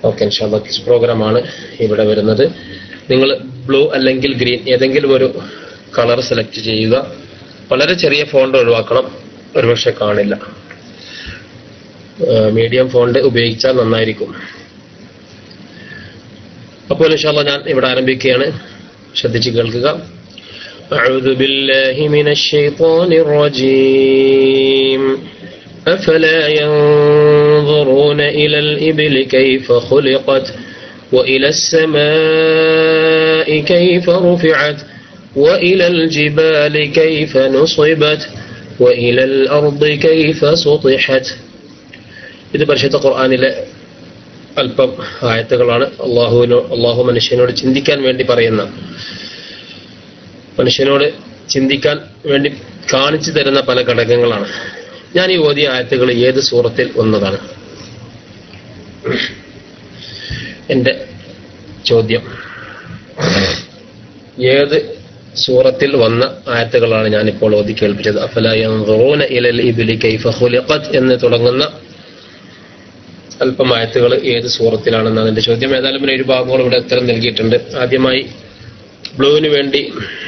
Okay ഇൻഷാല്ല quiz പ്രോഗ്രാമാണ് ഇവിടെ വരുന്നത് നിങ്ങൾ ബ്ലൂ അല്ലെങ്കിൽ ഗ്രീൻ ഏതെങ്കിലും ഒരു കളർ സെലക്ട് ചെയ്യുക വളരെ ചെറിയ ഫോണ്ട് ഒഴിവാക്കണം ഒരുപക്ഷെ കാണില്ല മീഡിയം ഫോണ്ട് ഉപയോഗിച്ചാൽ നന്നായിരിക്കും അപ്പോൾ ഇൻഷാല്ല ഞാൻ ഇവിടെ ആരംഭിക്കുകയാണ് ശ്രദ്ധിച്ച് കേൾക്കുക أعوذ بالله من الشيطان الرجيم أفلا ينظرون إلى الإبل كيف خلقت وإلى السماء كيف رفعت وإلى الجبال كيف نصبت وإلى الأرض كيف سطحت ഇത് പരിശുദ്ധ ഖുർആാനിലെ അല്പം ആയത്തുകളാണ് അള്ളാഹുവിനോ അള്ളാഹു മനുഷ്യനോട് ചിന്തിക്കാൻ വേണ്ടി പറയുന്ന മനുഷ്യനോട് ചിന്തിക്കാൻ വേണ്ടി കാണിച്ചു തരുന്ന പല ഘടകങ്ങളാണ് ഞാൻ ഈ ഓതിയ ആയത്തുകൾ ഏത് സൂറത്തിൽ വന്നതാണ് എന്റെ ചോദ്യം ഏത് സൂറത്തിൽ വന്ന ആയത്തുകളാണ് ഞാനിപ്പോൾ ഓതി കേൾപ്പിച്ചത് അഫല യൻദുറൂന ഇലൽ ഇബ്ലി കൈഫ ഖുലിഖത് എന്ന് തുടങ്ങുന്ന അല്പം ആയത്തുകൾ ഏത് സൂറത്തിലാണെന്നാണ് എന്റെ ചോദ്യം ഏതായാലും പിന്നെ ഒരു ഭാഗങ്ങൾ ഇവിടെ ഉത്തരം നൽകിയിട്ടുണ്ട് ആദ്യമായി ബ്ലൂവിന് വേണ്ടി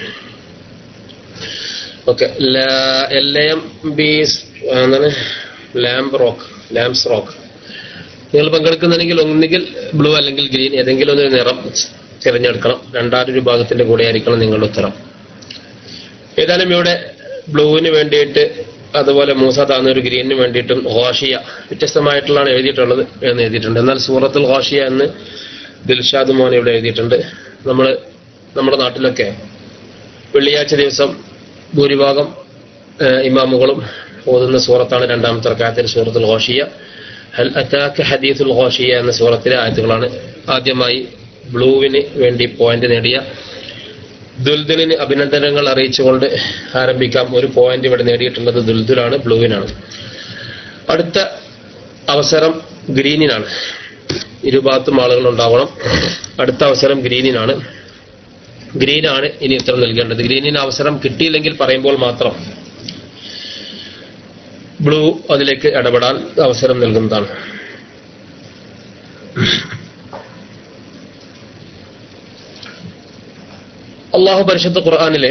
ഓക്കെ എൽ എം ബി എന്താണ് ലാംബ് റോക്ക് ലാംസ് റോക്ക് നിങ്ങൾ പങ്കെടുക്കുന്നുണ്ടെങ്കിൽ ഒന്നുകിൽ ബ്ലൂ അല്ലെങ്കിൽ ഗ്രീൻ ഏതെങ്കിലും ഒരു നിറം തിരഞ്ഞെടുക്കണം രണ്ടാമതൊരു വിഭാഗത്തിന്റെ കൂടെ ആയിരിക്കണം നിങ്ങളുടെ ഉത്തരം ഏതായാലും ഇവിടെ ബ്ലൂവിന് വേണ്ടിയിട്ട് അതുപോലെ മൂസ താന്നൂർ ഗ്രീനിന് വേണ്ടിയിട്ടും ഹോഷിയ വ്യത്യസ്തമായിട്ടുള്ളതാണ് എഴുതിയിട്ടുള്ളത് എന്ന് എഴുതിയിട്ടുണ്ട് എന്നാൽ സൂറത്തുൽ ഹോഷിയ എന്ന് ദിൽഷാദ് മോൻ ഇവിടെ എഴുതിയിട്ടുണ്ട് നമ്മൾ നമ്മുടെ നാട്ടിലൊക്കെ വെള്ളിയാഴ്ച ദിവസം ഭൂരിഭാഗം ഏഹ്, ഇമാമുകളും ഓതുന്ന സൂറത്താണ് രണ്ടാമത്തെ റക്കാത്തിൽ സൂറത്തുൽ ഹോഷിയ ഹൽ അറ്റാക്ക് ഹദീസുൽ ഹോഷിയ എന്ന സൂറത്തിലെ ആയത്തുകളാണ് ആദ്യമായി ബ്ലൂവിന് വേണ്ടി പോയിന്റ് നേടിയ ദുൽദുലിന് അഭിനന്ദനങ്ങൾ അറിയിച്ചുകൊണ്ട് ആരംഭിക്കാം ഒരു പോയിന്റ് ഇവിടെ നേടിയിട്ടുള്ളത് ദുൽദുലാണ് ബ്ലൂവിനാണ് അടുത്ത അവസരം ഗ്രീനിനാണ് ഇരുഭാഗത്തും ആളുകൾ ഉണ്ടാവണം അടുത്ത അവസരം ഗ്രീനിനാണ് ഗ്രീനാണ് ഇനി ഉത്തരം നൽകേണ്ടത് ഗ്രീനിന് അവസരം കിട്ടിയില്ലെങ്കിൽ പറയുമ്പോൾ മാത്രം ബ്ലൂ അതിലേക്ക് ഇടപെടാൻ അവസരം നൽകുന്നതാണ് അള്ളാഹു പരിശുദ്ധ ഖുർആാനിലെ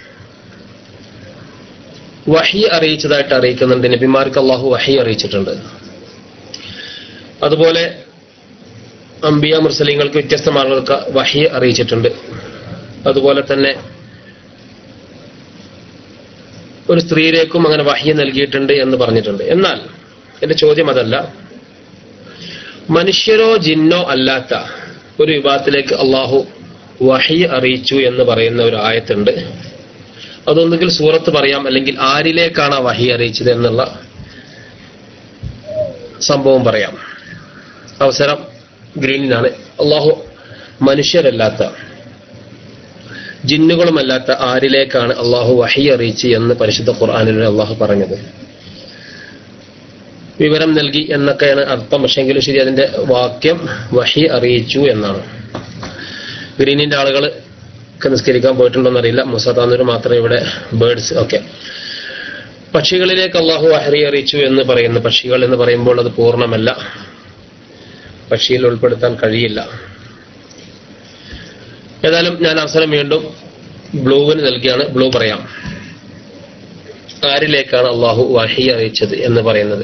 വഹി അറിയിച്ചതായിട്ട് അറിയിക്കുന്നുണ്ട് നബിമാർക്ക് അള്ളാഹു വഹി അറിയിച്ചിട്ടുണ്ട് അതുപോലെ അംബിയ മുർസലിങ്ങൾക്ക് വ്യത്യസ്ത ആളുകൾക്ക് വഹി അറിയിച്ചിട്ടുണ്ട് അതുപോലെ തന്നെ ഒരു സ്ത്രീയിലേക്കും അങ്ങനെ വഹി നൽകിയിട്ടുണ്ട് എന്ന് പറഞ്ഞിട്ടുണ്ട് എന്നാൽ എന്റെ ചോദ്യം അതല്ല മനുഷ്യരോ ജിന്നോ അല്ലാത്ത ഒരു വിഭാഗത്തിലേക്ക് അള്ളാഹു വഹി അറിയിച്ചു എന്ന് പറയുന്ന ഒരു ആയത്തുണ്ട് അതൊന്നുകിൽ സൂറത്ത് പറയാം അല്ലെങ്കിൽ ആരിലേക്കാണ് ആ വഹി അറിയിച്ചത് എന്നുള്ള സംഭവം പറയാം അവസരം ഗ്രീനിനാണ് അള്ളാഹു മനുഷ്യരല്ലാത്ത ജിന്നുകളുമല്ലാത്ത ആരിലേക്കാണ് അള്ളാഹു വഹി അറിയിച്ച് എന്ന് പരിശുദ്ധ ഖുർആാനിൽ അള്ളാഹു പറഞ്ഞത് വിവരം നൽകി എന്നൊക്കെയാണ് അർത്ഥം പക്ഷെങ്കിലും ശരി അതിന്റെ വാക്യം വഹി അറിയിച്ചു എന്നാണ് ഗ്രീനിന്റെ ആളുകൾ ഒക്കെ നിസ്കരിക്കാൻ പോയിട്ടുണ്ടോന്ന് അറിയില്ല മുസാദാന്നൂർ മാത്രമേ ഇവിടെ ബേർഡ്സ് ഓക്കെ പക്ഷികളിലേക്ക് അള്ളാഹു വഹരി അറിയിച്ചു എന്ന് പറയുന്നു പക്ഷികൾ എന്ന് പറയുമ്പോൾ അത് പൂർണ്ണമല്ല പക്ഷിയിൽ ഉൾപ്പെടുത്താൻ കഴിയില്ല ഏതായാലും ഞാൻ അവസരം വീണ്ടും ബ്ലൂവിന് നൽകിയാണ് ബ്ലൂ പറയാം ആരിലേക്കാണ് അള്ളാഹു വഹി അറിയിച്ചത് എന്ന് പറയുന്നത്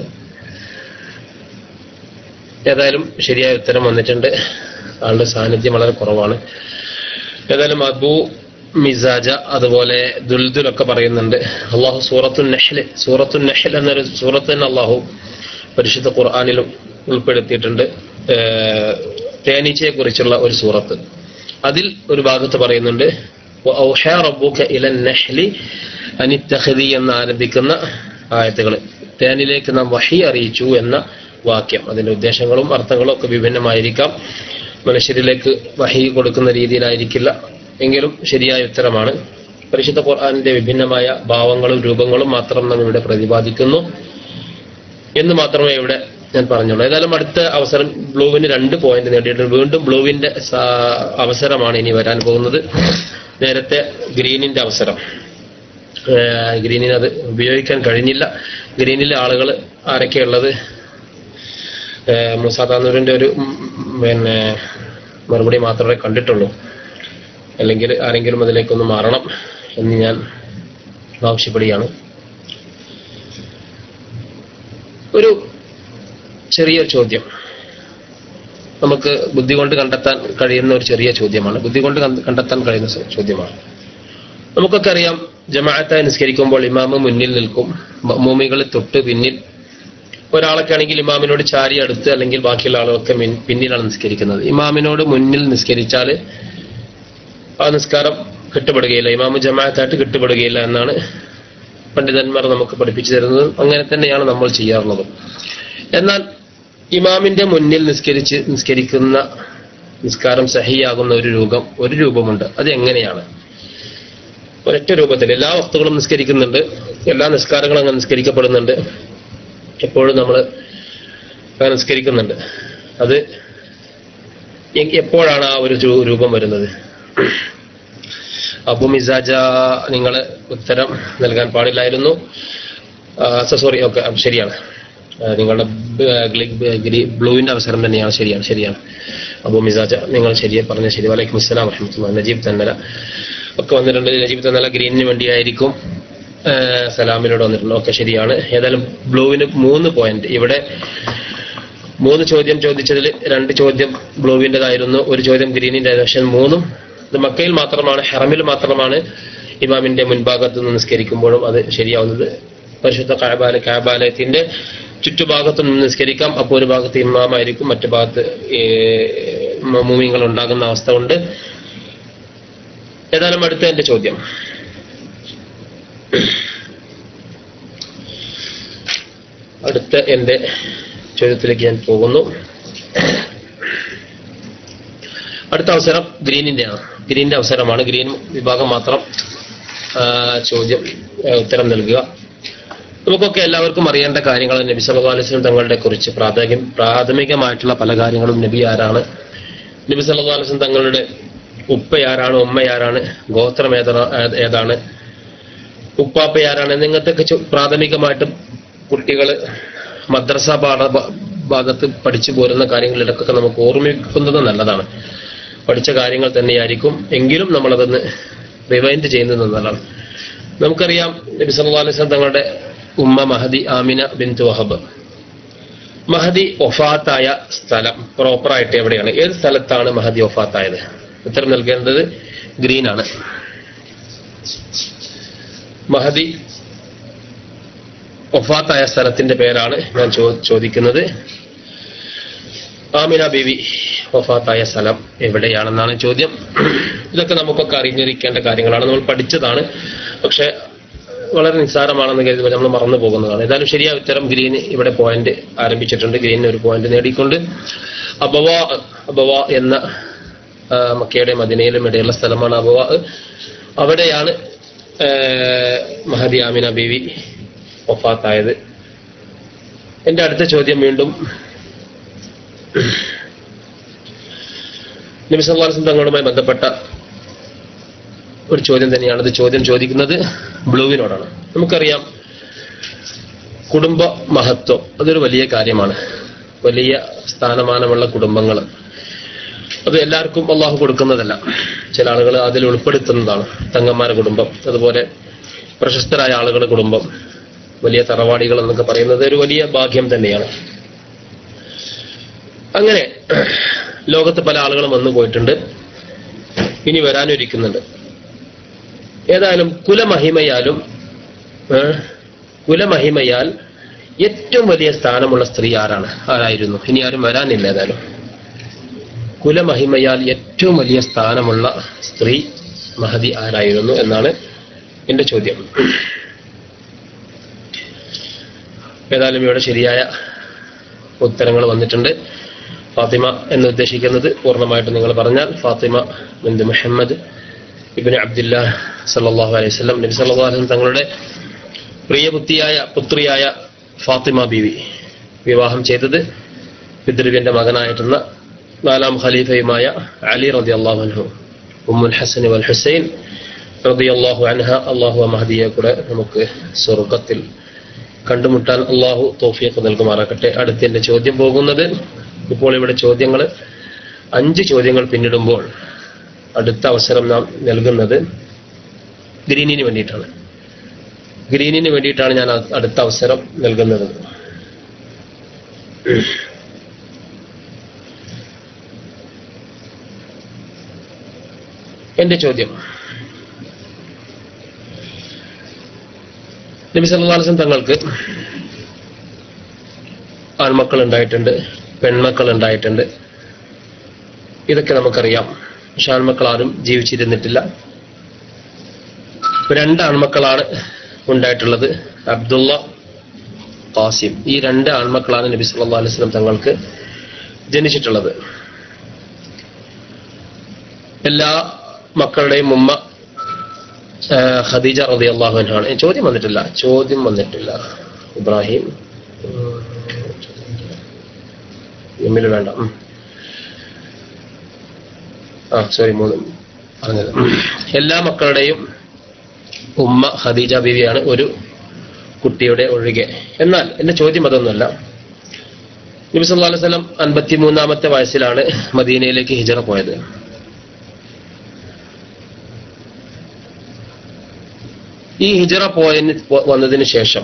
ഏതായാലും ശരിയായ ഉത്തരം വന്നിട്ടുണ്ട് ആളുടെ സാന്നിധ്യം വളരെ കുറവാണ് ഏതായാലും അബു മിസാജ അതുപോലെ ദുൽദുലൊക്കെ പറയുന്നുണ്ട് അള്ളാഹു സൂറത്തു നെഹ്ല് സൂറത്തു നെഹ്ൽ എന്നൊരു സൂറത്ത് തന്നെ അള്ളാഹു പരിശുദ്ധ ഖുർആാനിലും ഉൾപ്പെടുത്തിയിട്ടുണ്ട് ഏർ തേനീച്ചയെ കുറിച്ചുള്ള ഒരു സൂറത്ത് അതിൽ ഒരു ഭാഗത്ത് പറയുന്നുണ്ട് وأوحى ربك إلى النحل أن اتخذي എന്ന് ആരംഭിക്കുന്ന ആയത്തുകൾ തേനിലേക്ക് നാം വഹി അറിയിച്ചു എന്ന വാക്യം അതിന്റെ ഉദ്ദേശങ്ങളും അർത്ഥങ്ങളും ഒക്കെ വിഭിന്നമായിരിക്കാം മനുഷ്യരിലേക്ക് വഹി കൊടുക്കുന്ന രീതിയിലായിരിക്കില്ല എങ്കിലും ശരിയായ ഉത്തരമാണ് പരിശുദ്ധ ഖുർആാനിന്റെ വിഭിന്നമായ ഭാവങ്ങളും രൂപങ്ങളും മാത്രം നാം ഇവിടെ പ്രതിപാദിക്കുന്നു എന്ന് മാത്രമേ ഇവിടെ ഞാൻ പറഞ്ഞുള്ളൂ ഏതായാലും അടുത്ത അവസരം ബ്ലൂവിന് രണ്ട് പോയിന്റ് നേടിയിട്ടുണ്ട് വീണ്ടും ബ്ലൂവിന്റെ സ- അവസരമാണ് ഇനി വരാൻ പോകുന്നത് നേരത്തെ ഗ്രീനിന്റെ അവസരം ഏഹ് ഗ്രീനിന് അത് ഉപയോഗിക്കാൻ കഴിഞ്ഞില്ല ഗ്രീനിലെ ആളുകൾ ആരൊക്കെയുള്ളത് ഏഹ് മുസാ താന്നൂരിന്റെ ഒരു പിന്നെ മറുപടി മാത്രമേ കണ്ടിട്ടുള്ളൂ അല്ലെങ്കിൽ ആരെങ്കിലും അതിലേക്കൊന്ന് മാറണം എന്ന് ഞാൻ ആവശ്യപ്പെടുകയാണ് ഒരു ചെറിയ ചോദ്യം നമുക്ക് ബുദ്ധി കൊണ്ട് കണ്ടെത്താൻ കഴിയുന്ന ഒരു ചെറിയ ചോദ്യമാണ് ബുദ്ധി കൊണ്ട് കണ്ട- കണ്ടെത്താൻ കഴിയുന്ന സ- ചോദ്യമാണ് നമുക്കൊക്കെ അറിയാം ജമാഅത്തായി നിസ്കരിക്കുമ്പോൾ ഇമാമ് മുന്നിൽ നിൽക്കും മൂമികൾ തൊട്ട് പിന്നിൽ ഒരാളൊക്കെ ആണെങ്കിൽ ഇമാമിനോട് ചാരി അടുത്ത് അല്ലെങ്കിൽ ബാക്കിയുള്ള ആളുകളൊക്കെ മിൻ- പിന്നിലാണ് നിസ്കരിക്കുന്നത് ഇമാമിനോട് മുന്നിൽ നിസ്കരിച്ചാൽ ആ നിസ്കാരം കിട്ടുപെടുകയില്ല ഇമാമ് ജമാഅത്തായിട്ട് കിട്ടുപെടുകയില്ല എന്നാണ് പണ്ഡിതന്മാർ നമുക്ക് പഠിപ്പിച്ചു തരുന്നത് അങ്ങനെ തന്നെയാണ് നമ്മൾ ചെയ്യാറുള്ളത് എന്നാൽ ഇമാമിന്റെ മുന്നിൽ നിസ്കരിച്ച് നിസ്കരിക്കുന്ന നിസ്കാരം സഹിയാകുന്ന ഒരു രൂപം ഒരു രൂപമുണ്ട് അത് എങ്ങനെയാണ് ഒരൊറ്റ രൂപത്തിൽ എല്ലാ വസ്തുക്കളും നിസ്കരിക്കുന്നുണ്ട് എല്ലാ നിസ്കാരങ്ങളും അങ്ങനെ നിസ്കരിക്കപ്പെടുന്നുണ്ട് എപ്പോഴും നമ്മൾ അങ്ങനെ നിസ്കരിക്കുന്നുണ്ട് അത് എ- എപ്പോഴാണ് ആ ഒരു രൂ- രൂപം വരുന്നത് അബു മിസാജ നിങ്ങൾ ഉത്തരം നൽകാൻ പാടില്ലായിരുന്നു സോറി ഓക്കെ ശരിയാണ് ആ, നിങ്ങളുടെ ബ്ലൂവിന്റെ അവസരം തന്നെയാണ് ശരിയാണ് ശരിയാണ് അബു മിസാജ നിങ്ങൾ ശരിയെ പറഞ്ഞ ശരി വലൈക്കും അസ്സലാം വറഹമത്തുള്ള നജീബ് തന്നല ഒക്കെ വന്നിട്ടുണ്ട് നജീബ് തന്നല ഗ്രീനിന് വേണ്ടിയായിരിക്കും ആ, സലാമിലൂടെ വന്നിട്ടുണ്ട് ഓക്കെ ശരിയാണ് ഏതായാലും ബ്ലൂവിന് മൂന്ന് പോയിന്റ് ഇവിടെ മൂന്ന് ചോദ്യം ചോദിച്ചതിൽ രണ്ട് ചോദ്യം ബ്ലൂവിൻ്റെതായിരുന്നു ഒരു ചോദ്യം ഗ്രീനിന്റെ പക്ഷെ മൂന്നും ഇത് മക്കയിൽ മാത്രമാണ് ഹെറമിൽ മാത്രമാണ് ഇമാമിന്റെ മുൻഭാഗത്ത് നിന്ന് നിസ്കരിക്കുമ്പോഴും അത് ശരിയാവുന്നത് പരിശുദ്ധ കാബാല കാബാലയത്തിന്റെ ചുറ്റുഭാഗത്ത് നിന്ന് നിസ്കരിക്കാം അപ്പോൾ ഒരു ഭാഗത്ത് ഇമാമായിരിക്കും മറ്റു ഭാഗത്ത് മൂമിങ്ങൾ ഉണ്ടാകുന്ന അവസ്ഥ ഉണ്ട് ഏതായാലും അടുത്ത എന്റെ ചോദ്യം അടുത്ത എന്റെ ചോദ്യത്തിലേക്ക് ഞാൻ പോകുന്നു അടുത്ത അവസരം ഗ്രീനിന്റെയാണ് ഗ്രീനിന്റെ അവസരമാണ് ഗ്രീൻ വിഭാഗം മാത്രം ആ, ചോദ്യം ആ, ഉത്തരം നൽകുക നമുക്കൊക്കെ എല്ലാവർക്കും അറിയേണ്ട കാര്യങ്ങൾ നബി സല്ലല്ലാഹു അലൈഹി വസല്ലം തങ്ങളുടെ കുറിച്ച് പ്രാഥമിക പ്രാഥമികമായിട്ടുള്ള പല കാര്യങ്ങളും നബി ആരാണ് നബി സല്ലല്ലാഹു അലൈഹി വസല്ലം തങ്ങളുടെ ഉപ്പയാരാണ് ഉമ്മയാരാണ് ഗോത്രം ഏതാ- ഏതാണ് ഉപ്പാപ്പയാരാണ് എന്നിങ്ങനത്തെ ചോ- പ്രാഥമികമായിട്ടും കുട്ടികൾ മദ്രസ പാഠ ഭ- ഭാഗത്ത് പഠിച്ചു പോരുന്ന കാര്യങ്ങളിലൊക്കെ നമുക്ക് ഓർമ്മിക്കുന്നത് നല്ലതാണ് പഠിച്ച കാര്യങ്ങൾ തന്നെയായിരിക്കും എങ്കിലും നമ്മളതൊന്ന് റിവൈൻഡ് ചെയ്യുന്നത് നല്ലതാണ് നമുക്കറിയാം നബി സല്ലല്ലാഹു അലൈഹി വസല്ലം തങ്ങളുടെ ഉമ്മ മഹദി ആമിന ബിന്തു വഹബ് മഹദി ഒഫാത്തായ സ്ഥലം പ്രോപ്പറായിട്ട് എവിടെയാണ് ഏത് സ്ഥലത്താണ് മഹദി ഒഫാത്തായത് ഉത്തരം നൽകേണ്ടത് ഗ്രീൻ ആണ് മഹദി ഒഫാത്തായ സ്ഥലത്തിന്റെ പേരാണ് ഞാൻ ചോ- ചോദിക്കുന്നത് ആമിന ബീവി വഫാത്തായ സ്ഥലം എവിടെയാണെന്നാണ് ചോദ്യം ഇതൊക്കെ നമുക്കൊക്കെ അറിഞ്ഞിരിക്കേണ്ട കാര്യങ്ങളാണ് നമ്മൾ പഠിച്ചതാണ് പക്ഷെ വളരെ നിസ്സാരമാണെന്ന് കരുതി നമ്മൾ മറന്നു പോകുന്നതാണ് ഏതായാലും ശരിയായ ഉത്തരം ഗ്രീന് ഇവിടെ പോയിന്റ് ആരംഭിച്ചിട്ടുണ്ട് ഗ്രീനിന് ഒരു പോയിന്റ് നേടിക്കൊണ്ട് അബവ അബവ എന്ന ആ, മക്കയുടെ മദിനയിലും ഇടയുള്ള സ്ഥലമാണ് അബവ അവിടെയാണ് ആ, മഹദി ആമിന ബീവി വഫാത്തായത് എന്റെ അടുത്ത ചോദ്യം വീണ്ടും നബി സല്ലല്ലാഹു അലൈഹി വസല്ലം തങ്ങളുമായി ബന്ധപ്പെട്ട ഒരു ചോദ്യം തന്നെയാണ് ഇത് ചോദ്യം ചോദിക്കുന്നത് ബ്ലൂവിനോടാണ് നമുക്കറിയാം കുടുംബ മഹത്വം അതൊരു വലിയ കാര്യമാണ് വലിയ സ്ഥാനമാനമുള്ള കുടുംബങ്ങൾ അത് എല്ലാവർക്കും അള്ളാഹു കൊടുക്കുന്നതല്ല ചില ആളുകൾ അതിൽ ഉൾപ്പെടുത്തുന്നതാണ് തങ്ങന്മാരുടെ കുടുംബം അതുപോലെ പ്രശസ്തരായ ആളുകളുടെ കുടുംബം വലിയ തറവാടികൾ എന്നൊക്കെ പറയുന്നത് ഒരു വലിയ ഭാഗ്യം തന്നെയാണ് അങ്ങനെ ലോകത്ത് പല ആളുകളും വന്നു പോയിട്ടുണ്ട് ഇനി വരാനിരിക്കുന്നുണ്ട് ഏതായാലും കുലമഹിമയാലും ഏ, കുലമഹിമയാൽ ഏറ്റവും വലിയ സ്ഥാനമുള്ള സ്ത്രീ ആരാണ് ആരായിരുന്നു ഇനി ആരും വരാനില്ല ഏതായാലും കുലമഹിമയാൽ ഏറ്റവും വലിയ സ്ഥാനമുള്ള സ്ത്രീ മഹതി ആരായിരുന്നു എന്നാണ് എന്റെ ചോദ്യം ഏതായാലും ഇവിടെ ശരിയായ ഉത്തരങ്ങൾ വന്നിട്ടുണ്ട് ഫാത്തിമ എന്ന് ഉദ്ദേശിക്കുന്നത് പൂർണ്ണമായിട്ട് നിങ്ങൾ പറഞ്ഞാൽ ഫാത്തിമ ബിന്ദു മുഹമ്മദ് ഇബിന് അബ്ദുല്ല സല്ലല്ലാഹു അലൈഹി വസല്ലം നബി സല്ലല്ലാഹു അലൈഹി വസല്ലം തങ്ങളുടെ പ്രിയപുത്രിയായ പുത്രിയായ ഫാത്തിമ ബീവി വിവാഹം ചെയ്തത് പിതൃവിന്റെ മകനായിട്ടുള്ള നാലാം ഖലീഫയുമായ അലി റളിയല്ലാഹു അൻഹു ഉമ്മുൽ ഹസൻ വൽ ഹുസൈൻ റളിയല്ലാഹു അൻഹ അള്ളാഹു മഹദിയെ കൂടെ നമുക്ക് സ്വർഗത്തിൽ കണ്ടുമുട്ടാൻ അള്ളാഹു തോഫിയൊക്കെ നൽകുമാറാക്കട്ടെ അടുത്ത എന്റെ ചോദ്യം പോകുന്നത് ഇപ്പോൾ ഇവിടെ ചോദ്യങ്ങൾ അഞ്ച് ചോദ്യങ്ങൾ പിന്നിടുമ്പോൾ അടുത്ത അവസരം നാം നൽകുന്നത് ഗ്രീനിന് വേണ്ടിയിട്ടാണ് ഗ്രീനിന് വേണ്ടിയിട്ടാണ് ഞാൻ അ- അടുത്ത അവസരം നൽകുന്നത് എന്റെ ചോദ്യം നബി സല്ലല്ലാഹു അലൈഹി വസല്ലം തങ്ങൾക്ക് ആൺമക്കൾ ഉണ്ടായിട്ടുണ്ട് പെൺമക്കൾ ഉണ്ടായിട്ടുണ്ട് ഇതൊക്കെ നമുക്കറിയാം പക്ഷെ ആൺമക്കൾ ആരും ജീവിച്ചിരുന്നിട്ടില്ല രണ്ട് ആൺമക്കളാണ് ഉണ്ടായിട്ടുള്ളത് അബ്ദുള്ള ഖാസിം ഈ രണ്ട് ആൺമക്കളാണ് നബി സല്ലല്ലാഹു അലൈഹി വസല്ലം തങ്ങൾക്ക് ജനിച്ചിട്ടുള്ളത് എല്ലാ മക്കളുടെയും ഉമ്മ ആ, ഖദീജ റളിയല്ലാഹു അൻഹാണ് ചോദ്യം വന്നിട്ടില്ല ചോദ്യം വന്നിട്ടില്ല ഇബ്രാഹിം എമ്മിൽ വേണ്ട ഉം. ആ സോറി മൂന്ന് പറഞ്ഞത് എല്ലാ മക്കളുടെയും ഉമ്മ ഖദീജ ബീവിയാണ് ഒരു കുട്ടിയുടെ ഒഴികെ എന്നാൽ എന്റെ ചോദ്യം അതൊന്നുമല്ല നബി സല്ലല്ലാഹു അലൈഹി വസല്ലം അൻപത്തിമൂന്നാമത്തെ വയസ്സിലാണ് മദീനയിലേക്ക് ഹിജറ പോയത് ഈ ഹിജറ പോയതിന് പോ- വന്നതിന് ശേഷം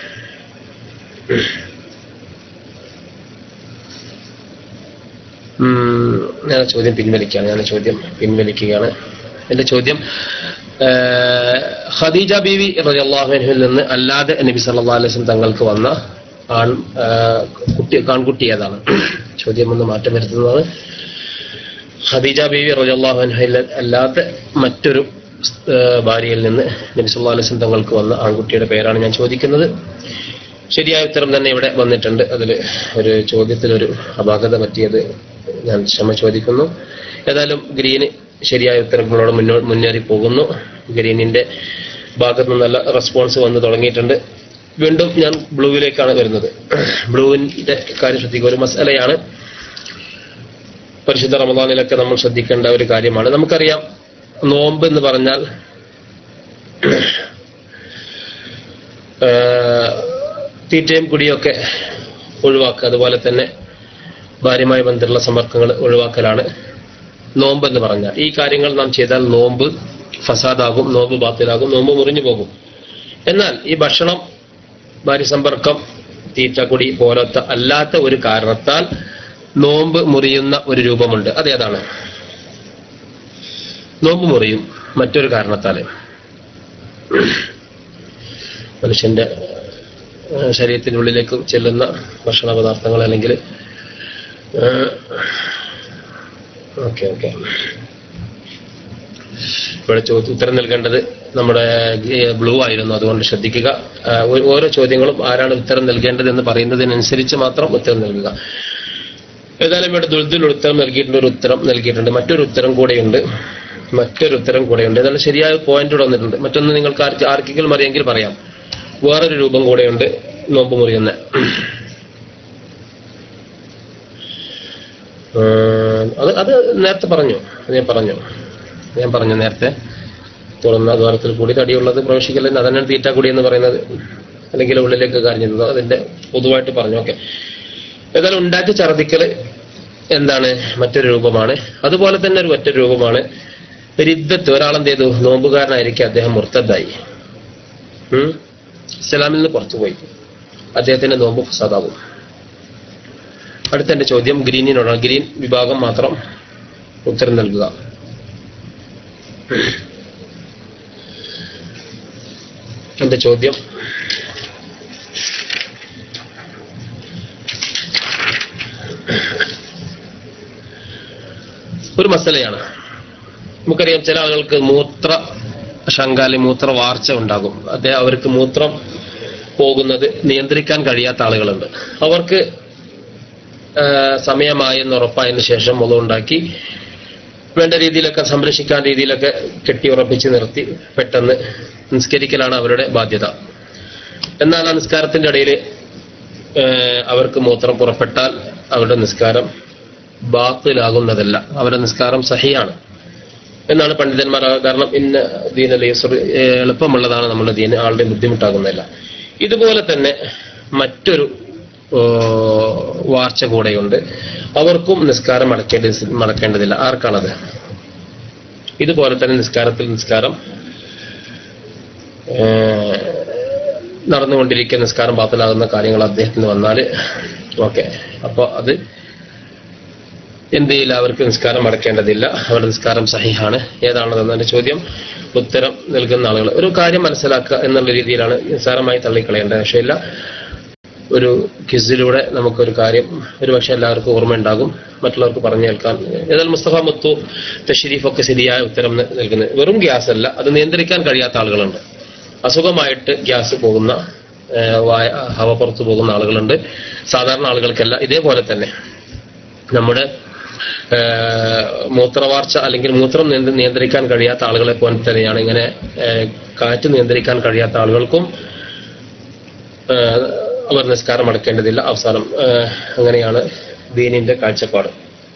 ഉം, ഞാൻ ചോദ്യം പിൻവലിക്കുകയാണ് ഞാൻ ചോദ്യം പിൻവലിക്കുകയാണ് എന്റെ ചോദ്യം ആ, ഖദീജ ബീവി റളിയല്ലാഹുവിൽ നിന്ന് അല്ലാതെ നബി സല്ലല്ലാഹു അലൈഹി വസല്ലം തങ്ങൾക്ക് വന്ന ആൺ ആ, കുട്ടി കാൺകുട്ടി ഏതാണ് ചോദ്യം ഒന്ന് മാറ്റം വരുത്തുന്നതാണ് ഖദീജ ബീവി റളിയല്ലാഹു അൻഹയിൽ അല്ലാതെ മറ്റൊരു ആ, ഭാര്യയിൽ നിന്ന് നബി സല്ലല്ലാഹു അലൈഹി വസല്ലം തങ്ങൾക്ക് വന്ന ആൺകുട്ടിയുടെ പേരാണ് ഞാൻ ചോദിക്കുന്നത് ശരിയായ ഉത്തരം തന്നെ ഇവിടെ വന്നിട്ടുണ്ട് അതിൽ ഒരു ചോദ്യത്തിലൊരു അപാകത പറ്റിയത് ഞാൻ ക്ഷമ ചോദിക്കുന്നു ഏതായാലും ഗ്രീന് ശരിയായ ഉത്തരങ്ങളോട് മുന്നോ മുന്നേറി പോകുന്നു ഗ്രീനിന്റെ ഭാഗത്ത് നിന്ന് നല്ല റെസ്പോൺസ് വന്ന് തുടങ്ങിയിട്ടുണ്ട് വീണ്ടും ഞാൻ ബ്ലൂവിലേക്കാണ് വരുന്നത് ബ്ലൂവിന്റെ കാര്യം ശ്രദ്ധിക്കുക ഒരു മസാലയാണ് പരിശുദ്ധ റമദാനിലൊക്കെ നമ്മൾ ശ്രദ്ധിക്കേണ്ട ഒരു കാര്യമാണ് നമുക്കറിയാം നോമ്പ് എന്ന് പറഞ്ഞാൽ ആ, തീറ്റയും കുടിയൊക്കെ ഒഴിവാക്കുക അതുപോലെ തന്നെ ഭാര്യയുമായി ബന്ധമുള്ള സമ്പർക്കങ്ങൾ ഒഴിവാക്കലാണ് നോമ്പ് എന്ന് പറഞ്ഞാൽ ഈ കാര്യങ്ങൾ നാം ചെയ്താൽ നോമ്പ് ഫസാദാകും നോമ്പ് ബാത്തിലാകും നോമ്പ് മുറിഞ്ഞു പോകും എന്നാൽ ഈ ഭക്ഷണം ഭാര്യ സമ്പർക്കം തീറ്റക്കുടി പോലത്തെ അല്ലാത്ത ഒരു കാരണത്താൽ നോമ്പ് മുറിയുന്ന ഒരു രൂപമുണ്ട് അതേതാണ് നോമ്പ് മുറിയും മറ്റൊരു കാരണത്താല് മനുഷ്യന്റെ ഏഹ്, ശരീരത്തിനുള്ളിലേക്ക് ചെല്ലുന്ന ഭക്ഷണ പദാർത്ഥങ്ങൾ അല്ലെങ്കിൽ ഓക്കെ ഓക്കെ ഇവിടെ ചോദ്യം ഉത്തരം നൽകേണ്ടത് നമ്മുടെ ബ്ലൂ ആയിരുന്നു അതുകൊണ്ട് ശ്രദ്ധിക്കുക ആ, ഓ- ഓരോ ചോദ്യങ്ങളും ആരാണ് ഉത്തരം നൽകേണ്ടത് എന്ന് പറയുന്നതിനനുസരിച്ച് മാത്രം ഉത്തരം നൽകുക ഏതായാലും ഇവിടെ ദുൽദുൽ ഉത്തരം നൽകിയിട്ടുണ്ട് ഒരു ഉത്തരം നൽകിയിട്ടുണ്ട് മറ്റൊരു ഉത്തരം കൂടെയുണ്ട് മറ്റൊരു ഉത്തരം കൂടെയുണ്ട് ഏതായാലും ശരിയായ പോയിന്റ് ഇവിടെ വന്നിട്ടുണ്ട് മറ്റൊന്ന് നിങ്ങൾക്ക് ആർക്ക് ആർക്കെങ്കിലും അറിയെങ്കിൽ പറയാം വേറൊരു രൂപം കൂടെയുണ്ട് നോമ്പ് മുറിയുന്ന ഏഹ് അത് അത് നേരത്തെ പറഞ്ഞു അത് ഞാൻ പറഞ്ഞു ഞാൻ പറഞ്ഞു നേരത്തെ തുറന്ന ദ്വാരത്തിൽ കൂടി തടിയുള്ളത് പ്രവേശിക്കലെന്ന് അതന്നെ തീറ്റാക്കുടി എന്ന് പറയുന്നത് അല്ലെങ്കിൽ ഉള്ളിലേക്ക് കാര്യം അതിന്റെ പൊതുവായിട്ട് പറഞ്ഞു ഓക്കെ ഏതായാലും ഉണ്ടാക്കി ഛർദിക്കൽ എന്താണ് മറ്റൊരു രൂപമാണ് അതുപോലെ തന്നെ ഒരു മറ്റൊരു രൂപമാണ് റിദ്ദത്ത് ഒരാളെന്ത് ചെയ്തു നോമ്പുകാരനായിരിക്കും അദ്ദേഹം മുർത്തദ്ദായി ഉം? ഇസ്ലാമിൽ നിന്ന് പുറത്തുപോയി അദ്ദേഹത്തിന്റെ നോമ്പ് ഫസാദാവും അടുത്ത എന്റെ ചോദ്യം ഗ്രീനിനോടാണ് ഗ്രീൻ വിഭാഗം മാത്രം ഉത്തരം നൽകുക എന്റെ ചോദ്യം ഒരു മസലയാണ് നമുക്കറിയാം ചില ആളുകൾക്ക് മൂത്ര ശങ്കാലി മൂത്ര വാർച്ച ഉണ്ടാകും അതേ അവർക്ക് മൂത്രം പോകുന്നത് നിയന്ത്രിക്കാൻ കഴിയാത്ത ആളുകളുണ്ട് അവർക്ക് ആ, സമയമായെന്ന് ഉറപ്പായതിനു ശേഷം മുതലുണ്ടാക്കി വേണ്ട രീതിയിലൊക്കെ സംരക്ഷിക്കാൻ രീതിയിലൊക്കെ കെട്ടിയുറപ്പിച്ച് നിർത്തി പെട്ടെന്ന് നിസ്കരിക്കലാണ് അവരുടെ ബാധ്യത എന്നാൽ ആ നിസ്കാരത്തിന്റെ ഇടയിൽ അവർക്ക് മൂത്രം പുറപ്പെട്ടാൽ അവരുടെ നിസ്കാരം ബാത്തിലാകുന്നതല്ല അവരുടെ നിസ്കാരം സഹിയാണ് എന്നാണ് പണ്ഡിതന്മാർ കാരണം ഇന്ന ദീനൽ യസ്ർ എളുപ്പമുള്ളതാണ് നമ്മുടെ ദീന് ആളുടെ ബുദ്ധിമുട്ടാകുന്നില്ല ഇതുപോലെ തന്നെ മറ്റൊരു ഓ, വാർച്ച കൂടെയുണ്ട് അവർക്കും നിസ്കാരം അടക്കേണ്ട മടക്കേണ്ടതില്ല ആർക്കാണത് ഇതുപോലെ തന്നെ നിസ്കാരത്തിൽ നിസ്കാരം ഏഹ്, നടന്നുകൊണ്ടിരിക്കുന്ന നിസ്കാരം ബാത്തിലാകുന്ന കാര്യങ്ങൾ അദ്ദേഹത്തിന് വന്നാൽ ഓക്കെ അപ്പോൾ അത് എന്ത് ചെയ്യില്ല അവർക്ക് നിസ്കാരം അടക്കേണ്ടതില്ല അവരുടെ നിസ്കാരം സഹിഹാണ് ഏതാണെന്നതിന്റെ ചോദ്യം ഉത്തരം നൽകുന്ന ആളുകൾ ഒരു കാര്യം മനസ്സിലാക്കുക എന്നുള്ള രീതിയിലാണ് നിസ്സാരമായി തള്ളിക്കളയേണ്ടത് പക്ഷേ ഒരു ക്വിസിലൂടെ നമുക്കൊരു കാര്യം ഒരു പക്ഷേ എല്ലാവർക്കും ഓർമ്മയുണ്ടാകും മറ്റുള്ളവർക്ക് പറഞ്ഞു കേൾക്കാൻ ഏതായാലും മുസ്തഫ മുത്തു തഷരീഫ് ഒക്കെ ശരിയായ ഉത്തരം ന- നൽകുന്നത് വെറും ഗ്യാസ് അല്ല അത് നിയന്ത്രിക്കാൻ കഴിയാത്ത ആളുകളുണ്ട് അസുഖമായിട്ട് ഗ്യാസ് പോകുന്ന ഏഹ്, വായ- ഹവ പുറത്തു പോകുന്ന ആളുകളുണ്ട് സാധാരണ ആളുകൾക്കല്ല ഇതേപോലെ തന്നെ നമ്മുടെ ഏഹ്, മൂത്രവാർച്ച അല്ലെങ്കിൽ മൂത്രം നിയന്ത്ര- നിയന്ത്രിക്കാൻ കഴിയാത്ത ആളുകളെ പോലെ തന്നെയാണ് ഇങ്ങനെ ഏഹ്, കാറ്റ് നിയന്ത്രിക്കാൻ കഴിയാത്ത ആളുകൾക്കും ഏഹ്, അവർ നിസ്കാരം അടക്കേണ്ടതില്ല അവസാനം ഏഹ്, അങ്ങനെയാണ് ദീനിന്റെ കാഴ്ചപ്പാട്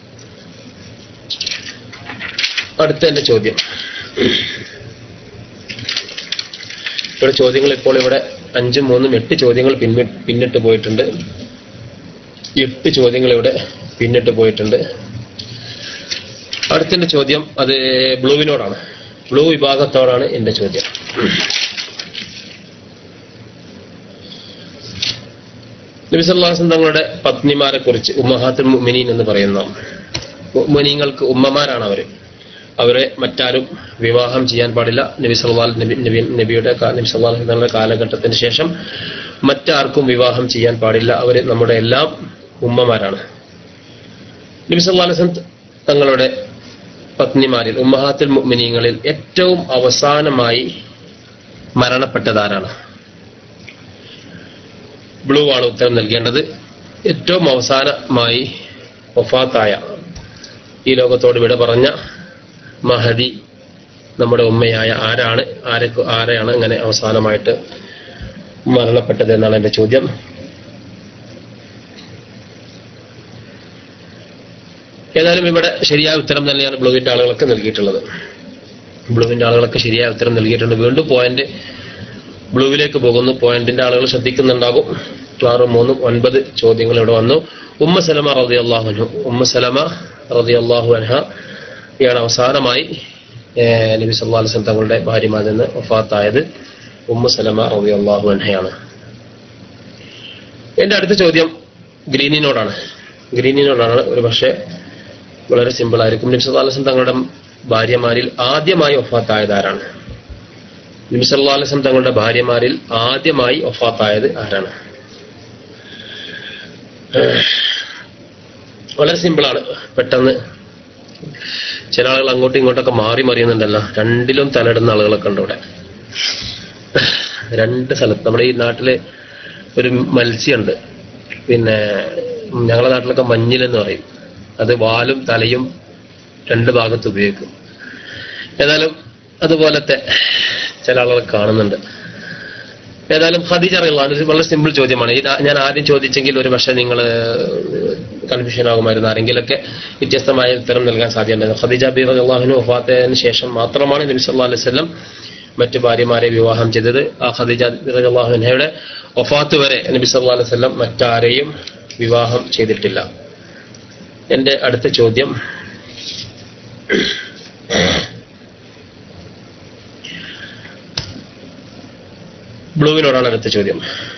അടുത്ത എന്റെ ചോദ്യം ഇവിടെ ചോദ്യങ്ങൾ ഇപ്പോൾ ഇവിടെ അഞ്ചും മൂന്നും എട്ട് ചോദ്യങ്ങൾ പിന്നി പിന്നിട്ട് പോയിട്ടുണ്ട് എട്ട് ചോദ്യങ്ങൾ ഇവിടെ പിന്നിട്ട് പോയിട്ടുണ്ട് അടുത്തെന്റെ ചോദ്യം അത് ബ്ലൂവിനോടാണ് ബ്ലൂ വിഭാഗത്തോടാണ് എന്റെ ചോദ്യം നബിസല്ലാസം തങ്ങളുടെ പത്നിമാരെ കുറിച്ച് ഉമ്മഹാത്തുൽ മുഅ്മിനീൻ എന്ന് പറയുന്ന മുഅ്മിനീങ്ങൾക്ക് ഉമ്മമാരാണ് അവര് അവരെ മറ്റാരും വിവാഹം ചെയ്യാൻ പാടില്ല നബി സല്ലാ നബി നബി നബിയുടെ കാ- നബി സല്ലാ തങ്ങളുടെ കാലഘട്ടത്തിന് ശേഷം മറ്റാർക്കും വിവാഹം ചെയ്യാൻ പാടില്ല അവര് നമ്മുടെ എല്ലാം ഉമ്മമാരാണ് നബി സല്ലാ അലൈഹി വസല്ലം തങ്ങളുടെ പത്നിമാരിൽ ഉമ്മഹാത്തുൽ മുഅ്മിനീങ്ങളിൽ ഏറ്റവും അവസാനമായി മരണപ്പെട്ടതാരാണ് ബ്ലൂ ആണ് ഉത്തരം നൽകേണ്ടത് ഏറ്റവും അവസാനമായി വഫാത്തായ ഈ ലോകത്തോട് വിട പറഞ്ഞ മഹദി നമ്മുടെ ഉമ്മയായ ആരാണ് ആരെ ആരെയാണ് അങ്ങനെ അവസാനമായിട്ട് മരണപ്പെട്ടത് എന്നാണ് എന്റെ ചോദ്യം ഏതായാലും ഇവിടെ ശരിയായ ഉത്തരം തന്നെയാണ് ബ്ലൂവിന്റെ ആളുകളൊക്കെ നൽകിയിട്ടുള്ളത് ബ്ലൂവിന്റെ ആളുകളൊക്കെ ശരിയായ ഉത്തരം നൽകിയിട്ടുണ്ട് വീണ്ടും പോയിന്റ് ബ്ലൂവിലേക്ക് പോകുന്നു പോയിന്റിന്റെ ആളുകൾ ശ്രദ്ധിക്കുന്നുണ്ടാകും ആറും മൂന്നും ഒൻപത് ചോദ്യങ്ങൾ ഇവിടെ വന്നു ഉമ്മ സലമ റതി അള്ളാഹുനു ഉമ്മ സലമ റതി അള്ളാഹു അൻഹ ഇയാണ് അവസാനമായി ഏഹ്, നബി സല്ലാ അലിസ്ലം തങ്ങളുടെ ഭാര്യമാരിൽ നിന്ന് വഫാത്തായത് ഉമ്മ സലമ റതി അള്ളാഹു അൻഹയാണ് എന്റെ അടുത്ത ചോദ്യം ഗ്രീനിനോടാണ് ഗ്രീനിനോടാണ് ഒരു പക്ഷേ വളരെ സിമ്പിൾ ആയിരിക്കും നബി സല്ലാ അലിസ്ലം തങ്ങളുടെ ഭാര്യമാരിൽ ആദ്യമായി വഫാത്തായത് ആരാണ് നബി സല്ലല്ലാഹു അലൈഹി വസല്ലം തങ്ങളുടെ ഭാര്യമാരിൽ ആദ്യമായി ഒഫാത്തായത് ആരാണ് ഏഹ് വളരെ സിമ്പിളാണ് പെട്ടെന്ന് ചില ആളുകൾ അങ്ങോട്ടും ഇങ്ങോട്ടൊക്കെ മാറി മറിയുന്നുണ്ടല്ലോ രണ്ടിലും തലയിടുന്ന ആളുകളൊക്കെ ഉണ്ട് ഇവിടെ രണ്ട് സ്ഥലത്ത് നമ്മുടെ ഈ നാട്ടില് ഒരു മത്സ്യമുണ്ട് പിന്നെ ഞങ്ങളുടെ നാട്ടിലൊക്കെ മഞ്ഞിലെന്ന് പറയും അത് വാലും തലയും രണ്ട് ഭാഗത്ത് ഉപയോഗിക്കും ഏതായാലും അതുപോലത്തെ ചില ആളുകൾ കാണുന്നുണ്ട് ഏതായാലും ഖദീജ അറിയുള്ളതാണ് ഇത് വളരെ സിമ്പിൾ ചോദ്യമാണ് ഇത് ഞാൻ ആദ്യം ചോദിച്ചെങ്കിൽ ഒരു പക്ഷേ നിങ്ങൾ കൺഫ്യൂഷൻ ആകുമായിരുന്നു ആരെങ്കിലൊക്കെ വ്യത്യസ്തമായ ഉത്തരം നൽകാൻ സാധ്യതയുണ്ടായിരുന്നു ഖദീജ ബി അള്ളാഹുവിന് വഫാത്തതിന് ശേഷം മാത്രമാണ് നബി സല്ലല്ലാഹു അലൈഹി വസല്ലം മറ്റു ഭാര്യമാരെ വിവാഹം ചെയ്തത് ആ ഖദീജ അള്ളാഹുനയുടെ വഫാത്ത് വരെ നബി സല്ലല്ലാഹു അലൈഹി വസല്ലം മറ്റാരെയും വിവാഹം ചെയ്തിട്ടില്ല എന്റെ അടുത്ത ചോദ്യം ബ്ലൂവിനോടാണ് അടുത്ത ചോദ്യം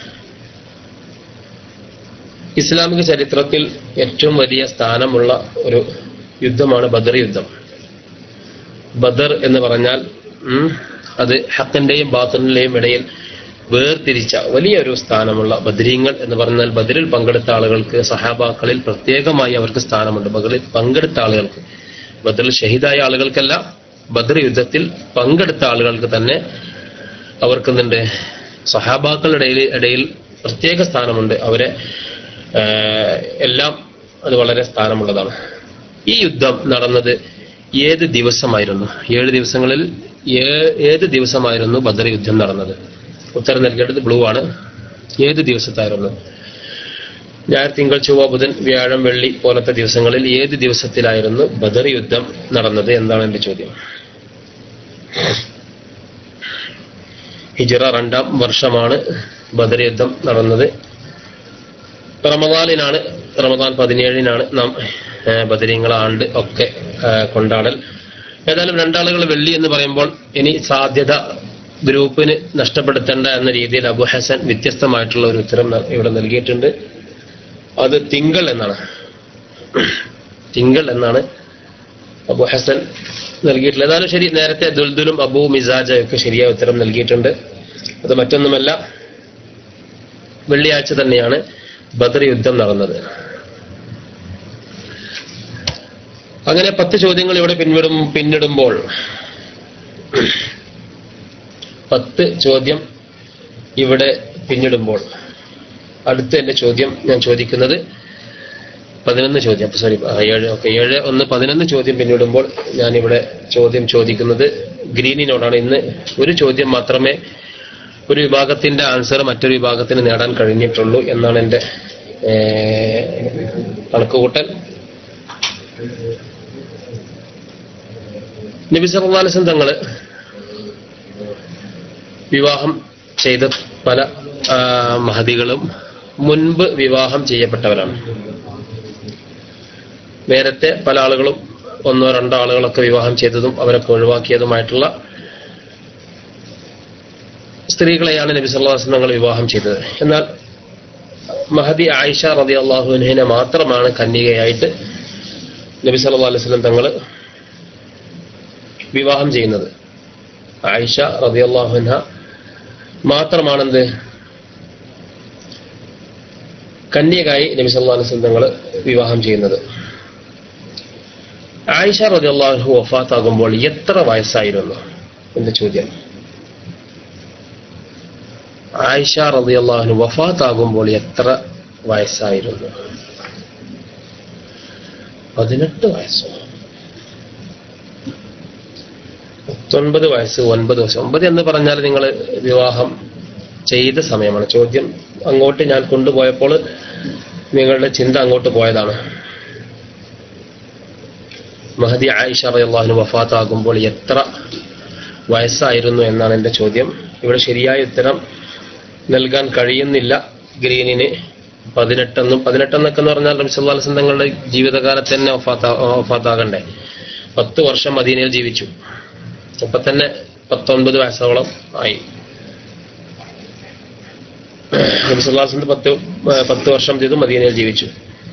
ഇസ്ലാമിക ചരിത്രത്തിൽ ഏറ്റവും വലിയ സ്ഥാനമുള്ള ഒരു യുദ്ധമാണ് ബദർ യുദ്ധം ബദർ എന്ന് പറഞ്ഞാൽ ഉം, അത് ഹക്കിന്റെയും ബാത്തലിന്റെയും ഇടയിൽ വേർതിരിച്ച വലിയൊരു സ്ഥാനമുള്ള ബദരീങ്ങൾ എന്ന് പറഞ്ഞാൽ ബദറിൽ പങ്കെടുത്ത ആളുകൾക്ക് സഹാബാക്കളിൽ പ്രത്യേകമായി അവർക്ക് സ്ഥാനമുണ്ട് ബദറിൽ പങ്കെടുത്ത ആളുകൾക്ക് ബദറിൽ ഷഹീദായ ആളുകൾക്കല്ല ബദർ യുദ്ധത്തിൽ പങ്കെടുത്ത ആളുകൾക്ക് തന്നെ അവർക്ക് എന്തുണ്ട് സഹാബാക്കളുടെ ഇടയിൽ ഇടയിൽ പ്രത്യേക സ്ഥാനമുണ്ട് അവരെ ആഹ്, എല്ലാം അത് വളരെ സ്ഥാനമുള്ളതാണ് ഈ യുദ്ധം നടന്നത് ഏത് ദിവസമായിരുന്നു ഏഴ് ദിവസങ്ങളിൽ ഏ- ഏത് ദിവസമായിരുന്നു ബദർ യുദ്ധം നടന്നത് ഉത്തരം നൽകേണ്ടത് ബ്ലൂ ആണ് ഏത് ദിവസത്തായിരുന്നു ഞായർ തിങ്കൾ ചൊവ്വ ബുധൻ വ്യാഴം വെള്ളി പോലത്തെ ദിവസങ്ങളിൽ ഏത് ദിവസത്തിലായിരുന്നു ബദർ യുദ്ധം നടന്നത് എന്നാണ് എന്റെ ചോദ്യം ഹിജറ രണ്ടാം വർഷമാണ് ബദർ യുദ്ധം നടന്നത് റമദാനിനാണ് റമദാൻ പതിനേഴിനാണ് നാം ഏഹ്, ബദരീങ്ങളെ ആണ്ട് ഒക്കെ ഏഹ്, കൊണ്ടാടൽ ഏതായാലും രണ്ടാളുകൾ വെള്ളി എന്ന് പറയുമ്പോൾ ഇനി സാധ്യത ഗ്രൂപ്പിന് നഷ്ടപ്പെടുത്തേണ്ട എന്ന രീതിയിൽ അബു ഹസൻ വ്യത്യസ്തമായിട്ടുള്ള ഒരു ഉത്തരം ന- ഇവിടെ നൽകിയിട്ടുണ്ട് അത് തിങ്കൾ എന്നാണ് തിങ്കൾ എന്നാണ് അബു ഹസൻ നൽകിയിട്ടുള്ളത് ഏതായാലും ശരി നേരത്തെ ദുൽദുലും അബു മിസാജ ഒക്കെ ശരിയായ ഉത്തരം നൽകിയിട്ടുണ്ട് അത് മറ്റൊന്നുമല്ല വെള്ളിയാഴ്ച തന്നെയാണ് ബദർ യുദ്ധം നടന്നത് അങ്ങനെ പത്ത് ചോദ്യങ്ങൾ ഇവിടെ പിൻവിടും പിന്നിടുമ്പോൾ പത്ത് ചോദ്യം ഇവിടെ പിന്നിടുമ്പോൾ അടുത്ത എന്റെ ചോദ്യം ഞാൻ ചോദിക്കുന്നത് പതിനൊന്ന് ചോദ്യം സോറി ഏഴ് ഓക്കെ ഏഴ് ഒന്ന് പതിനൊന്ന് ചോദ്യം പിന്നിടുമ്പോൾ ഞാനിവിടെ ചോദ്യം ചോദിക്കുന്നത് ഗ്രീനിനോടാണ് ഇന്ന് ഒരു ചോദ്യം മാത്രമേ ഒരു വിഭാഗത്തിന്റെ ആൻസർ മറ്റൊരു വിഭാഗത്തിന് നേടാൻ കഴിഞ്ഞിട്ടുള്ളൂ എന്നാണ് എന്റെ ഏഹ്, കണക്കുകൂട്ടൽ നബി സല്ലല്ലാഹു അലൈഹി വസല്ലം തങ്ങള് വിവാഹം ചെയ്ത പല ആ, മഹതികളും മുൻപ് വിവാഹം ചെയ്യപ്പെട്ടവരാണ് നേരത്തെ പല ആളുകളും ഒന്നോ രണ്ടോ ആളുകളൊക്കെ വിവാഹം ചെയ്തതും അവരൊക്കെ ഒഴിവാക്കിയതുമായിട്ടുള്ള സ്ത്രീകളെയാണ് നബി സല്ലല്ലാഹു അലൈഹി വസല്ലം തങ്ങൾ വിവാഹം ചെയ്തത് എന്നാൽ മഹദി ആയിഷ റതി അള്ളാഹുവിനെ മാത്രമാണ് കന്യകയായിട്ട് നബി സല്ലല്ലാഹു അലൈഹി വസല്ലം തങ്ങൾ വിവാഹം ചെയ്യുന്നത് ആയിഷ റതി അള്ളാഹുൻഹ മാത്രമാണെന്ത് കന്യകായി നബി സല്ലല്ലാഹു അലൈഹി വസല്ലം തങ്ങൾ വിവാഹം ചെയ്യുന്നത് ആയിഷ റതി അള്ളാഹു വഫാത്താകുമ്പോൾ എത്ര വയസ്സായിരുന്നു എന്റെ ചോദ്യം ആയിഷ റതി അള്ളാഹുന് വഫാത്താകുമ്പോൾ എത്ര വയസ്സായിരുന്നു പതിനെട്ട് വയസ്സോ പത്തൊൻപത് വയസ്സ് ഒൻപത് വയസ്സ് ഒമ്പത് എന്ന് പറഞ്ഞാൽ നിങ്ങൾ വിവാഹം ചെയ്ത സമയമാണ് ചോദ്യം അങ്ങോട്ട് ഞാൻ കൊണ്ടുപോയപ്പോൾ നിങ്ങളുടെ ചിന്ത അങ്ങോട്ട് പോയതാണ് മഹദി ആയിഷ റളിയല്ലാഹു വഫാത്താകുമ്പോൾ എത്ര വയസ്സായിരുന്നു എന്നാണ് എൻ്റെ ചോദ്യം ഇവിടെ ശരിയായ ഉത്തരം നൽകാൻ കഴിയുന്നില്ല ഗ്രീനിന് പതിനെട്ടെന്നും പതിനെട്ടെന്നൊക്കെ എന്ന് പറഞ്ഞാൽ റംസല്ലാസ് തങ്ങളുടെ ജീവിതകാലത്ത് തന്നെ വഫാത്താ വഫാത്താകണ്ടേ പത്ത് വർഷം മദീനയിൽ ജീവിച്ചു അപ്പൊ തന്നെ പത്തൊൻപത് വയസ്സോളം ആയി നബിസ്വല്ലാസിന്റെ പത്ത് ഏ, പത്ത് വർഷം ചെയ്തു മദീനയിൽ ജീവിച്ചു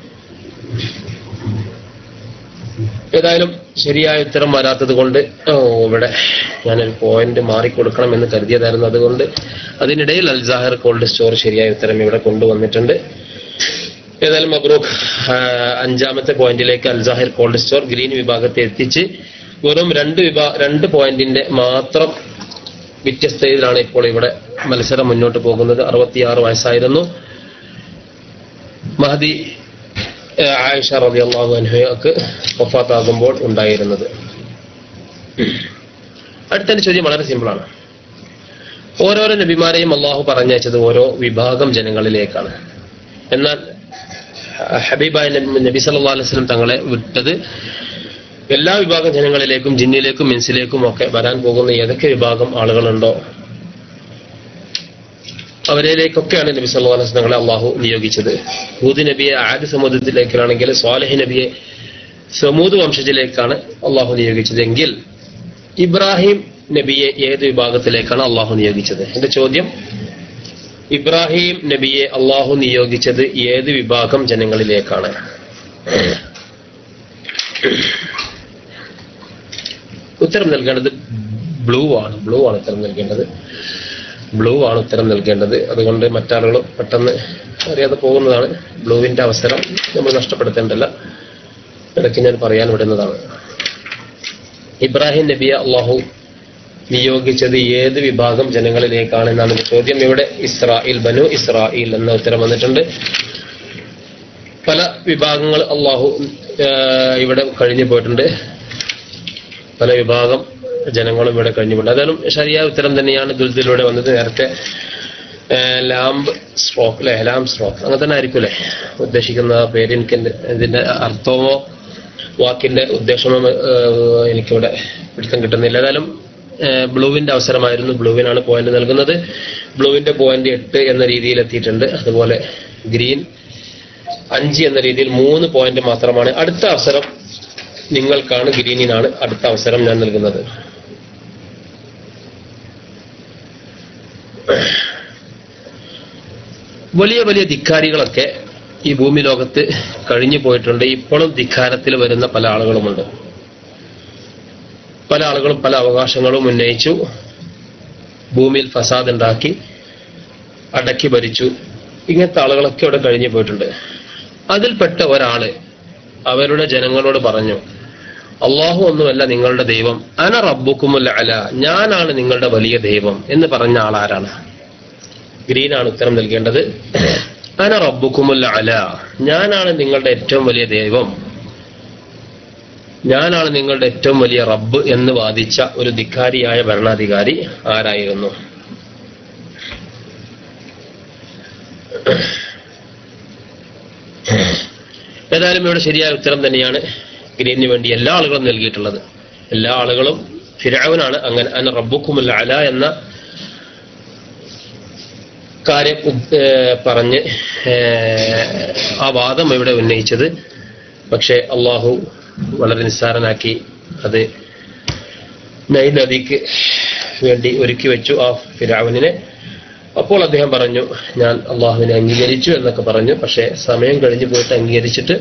ഏതായാലും ശരിയായ ഉത്തരം വരാത്തത് കൊണ്ട് ഓ ഇവിടെ ഞാനൊരു പോയിന്റ് മാറിക്കൊടുക്കണം എന്ന് കരുതിയതായിരുന്നു അതുകൊണ്ട് അതിനിടയിൽ അൽസാഹർ കോൾഡ് സ്റ്റോർ ശരിയായ ഉത്തരം ഇവിടെ കൊണ്ടുവന്നിട്ടുണ്ട് ഏതായാലും മബ്രൂഖ് ആ, അഞ്ചാമത്തെ പോയിന്റിലേക്ക് അൽസാഹിർ കോൾഡ് സ്റ്റോർ ഗ്രീൻ വിഭാഗത്തെ എത്തിച്ച് വെറും രണ്ട് വിഭാ രണ്ട് പോയിന്റിന്റെ മാത്രം വ്യത്യസ്തതയിലാണ് ഇപ്പോൾ ഇവിടെ മത്സരം മുന്നോട്ട് പോകുന്നത് അറുപത്തിയാറ് വയസ്സായിരുന്നു മഹദി ഏഹ്, ആയിഷ റബി അള്ളാഹു അൻഹയ്ക്ക് വഫാത്താകുമ്പോൾ ഉണ്ടായിരുന്നത് അടുത്ത ചോദ്യം വളരെ സിമ്പിളാണ് ഓരോരോ നബിമാരെയും അള്ളാഹു പറഞ്ഞയച്ചത് ഓരോ വിഭാഗം ജനങ്ങളിലേക്കാണ് എന്നാൽ ഹ- ഹബീബായ നബി നബി സല്ലല്ലാഹു അലൈഹി വസല്ലം തങ്ങളെ വിട്ടത് എല്ലാ വിഭാഗം ജനങ്ങളിലേക്കും ജിന്നിലേക്കും മിൻസിലേക്കും ഒക്കെ വരാൻ പോകുന്ന ഏതൊക്കെ വിഭാഗം ആളുകളുണ്ടോ അവരിലേക്കൊക്കെയാണ് നബി സല്ലല്ലാഹു അലൈഹി വസല്ലം തങ്ങളെ അള്ളാഹു നിയോഗിച്ചത് ഹൂദ് നബിയെ ആദ്യ സമുദ്രത്തിലേക്കാണെങ്കിൽ സ്വാലഹി നബിയെ സമൂത് വംശത്തിലേക്കാണ് അള്ളാഹു നിയോഗിച്ചതെങ്കിൽ ഇബ്രാഹിം നബിയെ ഏത് വിഭാഗത്തിലേക്കാണ് അള്ളാഹു നിയോഗിച്ചത് എന്റെ ചോദ്യം ഇബ്രാഹിം നബിയെ അള്ളാഹു നിയോഗിച്ചത് ഏത് വിഭാഗം ജനങ്ങളിലേക്കാണ് ഉത്തരം നൽകേണ്ടത് ബ്ലൂ ആണ് ബ്ലൂ ആണ് ഉത്തരം നൽകേണ്ടത് ബ്ലൂ ആണ് ഉത്തരം നൽകേണ്ടത് അതുകൊണ്ട് മറ്റാളുകൾ പെട്ടെന്ന് അറിയാതെ പോകുന്നതാണ് ബ്ലൂവിന്റെ അവസരം നമ്മൾ നഷ്ടപ്പെടുത്തേണ്ടല്ല ഇടയ്ക്ക് ഞാൻ പറയാൻ വിടുന്നതാണ് ഇബ്രാഹിം നബിയെ അള്ളാഹു നിയോഗിച്ചത് ഏത് വിഭാഗം ജനങ്ങളിലേക്കാണ് എന്നാണ് എന്റെ ചോദ്യം ഇവിടെ ഇസ്രായേൽ ബനു ഇസ്രായേൽ എന്ന ഉത്തരം വന്നിട്ടുണ്ട് പല വിഭാഗങ്ങൾ അള്ളാഹു ഏഹ്, ഇവിടെ കഴിഞ്ഞു പോയിട്ടുണ്ട് പല വിഭാഗം ജനങ്ങളും ഇവിടെ കഴിഞ്ഞു പോയിട്ടുണ്ട് ഏതായാലും ശരിയായ ഉത്തരം തന്നെയാണ് ദുരിതയിലൂടെ വന്നത് നേരത്തെ ഏഹ്, ലാംബ് സ്ട്രോക്ക് അല്ലെ ലാം സ്ട്രോക്ക് അങ്ങനെ തന്നെ ആയിരിക്കും അല്ലേ ഉദ്ദേശിക്കുന്ന പേര് എനിക്ക് എന്റെ- ഇതിന്റെ അർത്ഥമോ വാക്കിന്റെ ഉദ്ദേശമോ ഏഹ്, എനിക്കിവിടെ പിടുത്തം കിട്ടുന്നില്ല ഏതായാലും ഏഹ്, ബ്ലൂവിന്റെ അവസരമായിരുന്നു ബ്ലൂവിനാണ് പോയിന്റ് നൽകുന്നത് ബ്ലൂവിന്റെ പോയിന്റ് എട്ട് എന്ന രീതിയിൽ എത്തിയിട്ടുണ്ട് അതുപോലെ ഗ്രീൻ അഞ്ച് എന്ന രീതിയിൽ മൂന്ന് പോയിന്റ് മാത്രമാണ് അടുത്ത അവസരം നിങ്ങൾക്കാണ് ഗ്രീനിനാണ് അടുത്ത അവസരം ഞാൻ നൽകുന്നത് വലിയ വലിയ ധിക്കാരികളൊക്കെ ഈ ഭൂമി ലോകത്ത് കഴിഞ്ഞു പോയിട്ടുണ്ട് ഇപ്പോഴും ധിക്കാരത്തിൽ വരുന്ന പല ആളുകളുമുണ്ട് പല ആളുകളും പല അവകാശങ്ങളും ഉന്നയിച്ചു ഭൂമിയിൽ ഫസാദ് ഉണ്ടാക്കി അടക്കി ഭരിച്ചു ഇങ്ങനത്തെ ആളുകളൊക്കെ ഇവിടെ കഴിഞ്ഞു പോയിട്ടുണ്ട് അതിൽപ്പെട്ട ഒരാള് അവരുടെ ജനങ്ങളോട് പറഞ്ഞു അള്ളാഹു ഒന്നുമല്ല നിങ്ങളുടെ ദൈവം അന റബ്ബുക്കുമുല്ല അല ഞാനാണ് നിങ്ങളുടെ വലിയ ദൈവം എന്ന് പറഞ്ഞ ആളാരാണ് ഗ്രീനാണ് ഉത്തരം നൽകേണ്ടത് അന റബ്ബുക്കുമുല്ല അല ഞാനാണ് നിങ്ങളുടെ ഏറ്റവും വലിയ ദൈവം ഞാനാണ് നിങ്ങളുടെ ഏറ്റവും വലിയ റബ്ബ് എന്ന് വാദിച്ച ഒരു ധിക്കാരിയായ ഭരണാധികാരി ആരായിരുന്നു ഏതായാലും ഇവിടെ ശരിയായ ഉത്തരം തന്നെയാണ് ഗ്രീനിന് വേണ്ടി എല്ലാ ആളുകളും നൽകിയിട്ടുള്ളത് എല്ലാ ആളുകളും ഫിരാവനാണ് അങ്ങനെ അന റബ്ബുക്കുമുല്ല അല എന്ന കാര്യം ഉദ്- ഏഹ് പറഞ്ഞ് ഏഹ് ആ വാദം ഇവിടെ ഉന്നയിച്ചത് പക്ഷേ അള്ളാഹു വളരെ നിസ്സാരനാക്കി അത് നൈ നദിക്ക് വേണ്ടി ഒരുക്കി വെച്ചു ആ ഫിരാവിനെ അപ്പോൾ അദ്ദേഹം പറഞ്ഞു ഞാൻ അള്ളാഹുവിനെ അംഗീകരിച്ചു എന്നൊക്കെ പറഞ്ഞു പക്ഷേ സമയം കഴിഞ്ഞു പോയിട്ട് അംഗീകരിച്ചിട്ട്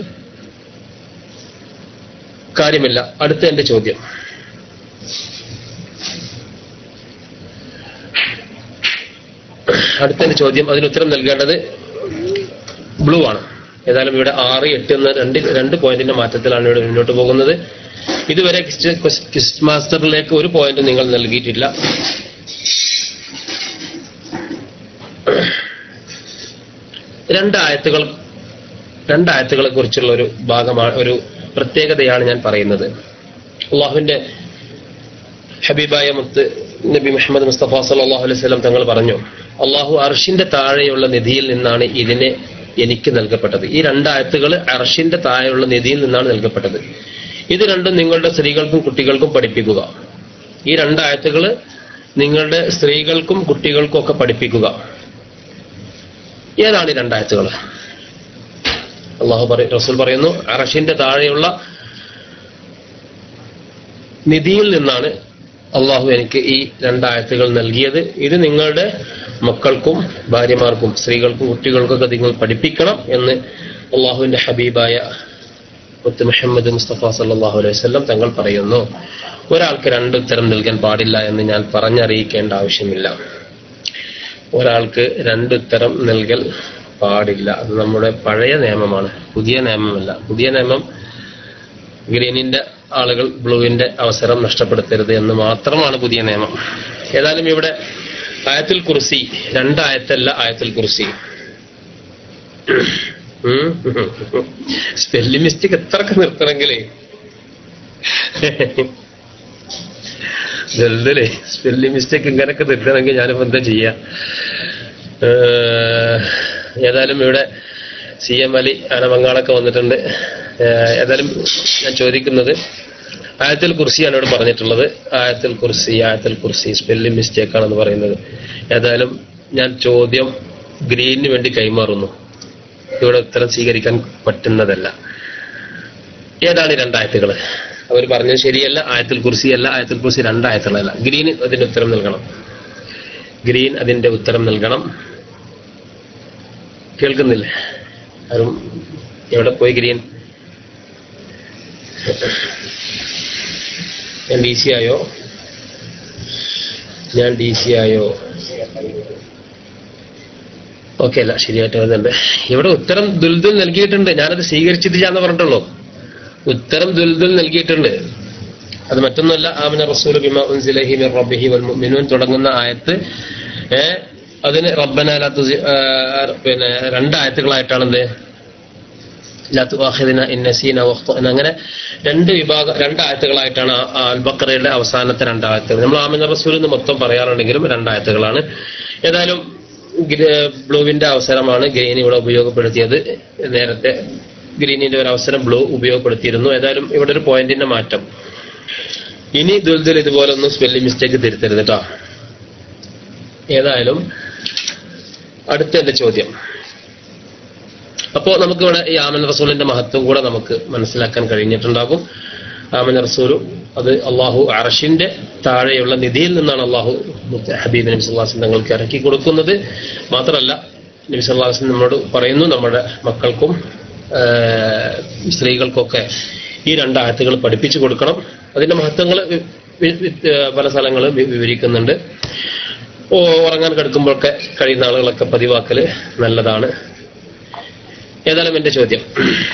കാര്യമില്ല അടുത്ത എന്റെ ചോദ്യം അടുത്ത എന്റെ ചോദ്യം അതിന് ഉത്തരം നൽകേണ്ടത് ബ്ലൂ ആണ് ഏതായാലും ഇവിടെ ആറ് എട്ട് എന്ന രണ്ട് രണ്ട് പോയിന്റിന്റെ മാറ്റത്തിലാണ് ഇവിടെ മുന്നോട്ട് പോകുന്നത് ഇതുവരെ ക്വിസ്റ്റ് മാസ്റ്ററിലേക്ക് ഒരു പോയിന്റ് നിങ്ങൾ നൽകിയിട്ടില്ല രണ്ടായത്തുകൾ രണ്ടായത്തുകളെ കുറിച്ചുള്ള ഒരു ഭാഗമാണ് ഒരു പ്രത്യേകതയാണ് ഞാൻ പറയുന്നത് അള്ളാഹുവിന്റെ ഹബീബായ മുത്ത് നബി മുഹമ്മദ് മുസ്തഫ സല്ലാഹു അലൈഹി സ്വലം തങ്ങൾ പറഞ്ഞു അള്ളാഹു അർഷിന്റെ താഴെയുള്ള നിധിയിൽ നിന്നാണ് ഇതിനെ എനിക്ക് നൽകപ്പെട്ടത് ഈ രണ്ടായത്തുകൾ അർഷിന്റെ താഴെയുള്ള നിധിയിൽ നിന്നാണ് നൽകപ്പെട്ടത് ഇത് രണ്ടും നിങ്ങളുടെ സ്ത്രീകൾക്കും കുട്ടികൾക്കും പഠിപ്പിക്കുക ഈ രണ്ടായത്തുകൾ നിങ്ങളുടെ സ്ത്രീകൾക്കും കുട്ടികൾക്കും ഒക്കെ പഠിപ്പിക്കുക ഏതാണ് ഈ രണ്ടായത്തുകൾ അള്ളാഹു പറ റസൂൽ പറയുന്നു അറഷിന്റെ താഴെയുള്ള നിധിയിൽ നിന്നാണ് അള്ളാഹു എനിക്ക് ഈ രണ്ടായത്തുകൾ നൽകിയത് ഇത് നിങ്ങളുടെ മക്കൾക്കും ഭാര്യമാർക്കും സ്ത്രീകൾക്കും കുട്ടികൾക്കൊക്കെ നിങ്ങൾ പഠിപ്പിക്കണം എന്ന് അള്ളാഹുവിന്റെ ഹബീബായ മുത്ത് മുഹമ്മദ് മുസ്തഫ സല്ലാഹു അലൈഹി വസല്ലം തങ്ങൾ പറയുന്നു ഒരാൾക്ക് രണ്ട് ഉത്തരം നൽകാൻ പാടില്ല എന്ന് ഞാൻ പറഞ്ഞറിയിക്കേണ്ട ആവശ്യമില്ല ഒരാൾക്ക് രണ്ടുത്തരം നൽകൽ പാടില്ല അത് നമ്മുടെ പഴയ നിയമമാണ് പുതിയ നിയമമല്ല പുതിയ നിയമം ഗ്രീനിന്റെ ആളുകൾ ബ്ലൂവിന്റെ അവസരം നഷ്ടപ്പെടുത്തരുത് എന്ന് മാത്രമാണ് പുതിയ നിയമം ഏതായാലും ഇവിടെ ആയത്തിൽ കുറിസി രണ്ടായത്തല്ല ആയത്തിൽ കുറിസി സ്പെല്ലിംഗ് മിസ്റ്റേക്ക് എത്രയൊക്കെ നിർത്തണമെങ്കിലേ ജൽദലേ സ്പെല്ലിംഗ് മിസ്റ്റേക്ക് ഇങ്ങനെയൊക്കെ നിർത്തണമെങ്കിൽ ഞാനിപ്പോ എന്താ ചെയ്യാ ഏഹ് ഏതായാലും ഇവിടെ സി എം അലി അനമങ്ങാളൊക്കെ വന്നിട്ടുണ്ട് ഏഹ് ഏതായാലും ഞാൻ ചോദിക്കുന്നത് ആയത്തിൽ കുർസിയാണ് ഇവിടെ പറഞ്ഞിട്ടുള്ളത് ആയത്തിൽ കുർസി ആയത്തിൽ കുർസി സ്പെല്ലിംഗ് മിസ്റ്റേക്ക് ആണെന്ന് പറയുന്നത് ഏതായാലും ഞാൻ ചോദ്യം ഗ്രീനിന് വേണ്ടി കൈമാറുന്നു ഇവിടെ ഉത്തരം സ്വീകരിക്കാൻ പറ്റുന്നതല്ല ഏതാണ് ഈ രണ്ടായത്തുകൾ അവർ പറഞ്ഞത് ശരിയല്ല ആയത്തിൽ കുർസി അല്ല ആയത്തിൽ കുർസി രണ്ടായത്തുകളല്ല ഗ്രീന് അതിന്റെ ഉത്തരം നൽകണം ഗ്രീൻ അതിന്റെ ഉത്തരം നൽകണം കേൾക്കുന്നില്ലേ ആരും എവിടെ പോയി ഗ്രീൻ ഞാൻ ഡി സി ആയോ ഞാൻ ഡി സി ആയോ ഓക്കെ അല്ല ശരിയായിട്ട് വരുന്നുണ്ട് ഇവിടെ ഉത്തരം ദുൽദുൽ നൽകിയിട്ടുണ്ട് ഞാനത് സ്വീകരിച്ചിട്ടില്ല എന്ന് പറഞ്ഞിട്ടുള്ളൂ ഉത്തരം ദുൽദുൽ നൽകിയിട്ടുണ്ട് അത് മറ്റൊന്നുമല്ല ആമിന റസൂൽ ബിമ ഉൻസിലഹി മിർ റബ്ബിഹി വൽ മുഅ്മിനൂൻ തുടങ്ങുന്ന ആയത്ത് ഏ അതിന് റബ്ബന ലാ തുസി ആ, പിന്നെ രണ്ടായത്തുകളായിട്ടാണ് എന്ത് ലാ തുആഖിദ്ന ഇൻ നസീന വഖ്തഅന അങ്ങനെ രണ്ട് വിഭാഗം രണ്ടായത്തുകളായിട്ടാണ് ആ- ആ അൽ ബഖറയുടെ അവസാനത്തെ രണ്ടായത്തുകൾ നമ്മൾ ആമിന റസൂൽ എന്ന് മൊത്തം പറയാറുണ്ടെങ്കിലും രണ്ടായത്തുകളാണ് ഏതായാലും ഗ്ര- ബ്ലൂവിന്റെ അവസരമാണ് ഗ്രീൻ ഇവിടെ ഉപയോഗപ്പെടുത്തിയത് നേരത്തെ ഗ്രീനിന്റെ ഒരു അവസരം ബ്ലൂ ഉപയോഗപ്പെടുത്തിയിരുന്നു ഏതായാലും ഇവിടെ ഒരു പോയിന്റിന്റെ മാറ്റം ഇനി ദുൽദുൽ ഇതുപോലെ ഒന്നും സ്പെല്ലിംഗ് മിസ്റ്റേക്ക് തിരുത്തരുത് കേട്ടോ ഏതായാലും അടുത്ത എന്റെ ചോദ്യം അപ്പോൾ നമുക്ക് ഇവിടെ ഈ ആമൻ റസൂലിന്റെ മഹത്വം കൂടെ നമുക്ക് മനസ്സിലാക്കാൻ കഴിഞ്ഞിട്ടുണ്ടാകും ആമൻ റസൂലും അത് അള്ളാഹു അറഷിന്റെ താഴെയുള്ള നിധിയിൽ നിന്നാണ് അള്ളാഹു ഹബീബ് നബി സല്ലാസ് തങ്ങൾക്ക് ഇറക്കി കൊടുക്കുന്നത് മാത്രമല്ല നബി സല്ലാസ് നമ്മോട് പറയുന്നു നമ്മുടെ മക്കൾക്കും ആഹ്, സ്ത്രീകൾക്കൊക്കെ ഈ രണ്ട് ആയത്തുകൾ പഠിപ്പിച്ചു കൊടുക്കണം അതിന്റെ മഹത്വങ്ങൾ പല സ്ഥലങ്ങളും വി- വിവരിക്കുന്നുണ്ട് ഓ ഉറങ്ങാൻ കിടക്കുമ്പോഴൊക്കെ കഴിയുന്ന ആളുകളൊക്കെ പതിവാക്കല് നല്ലതാണ് ഏതായാലും എന്റെ ചോദ്യം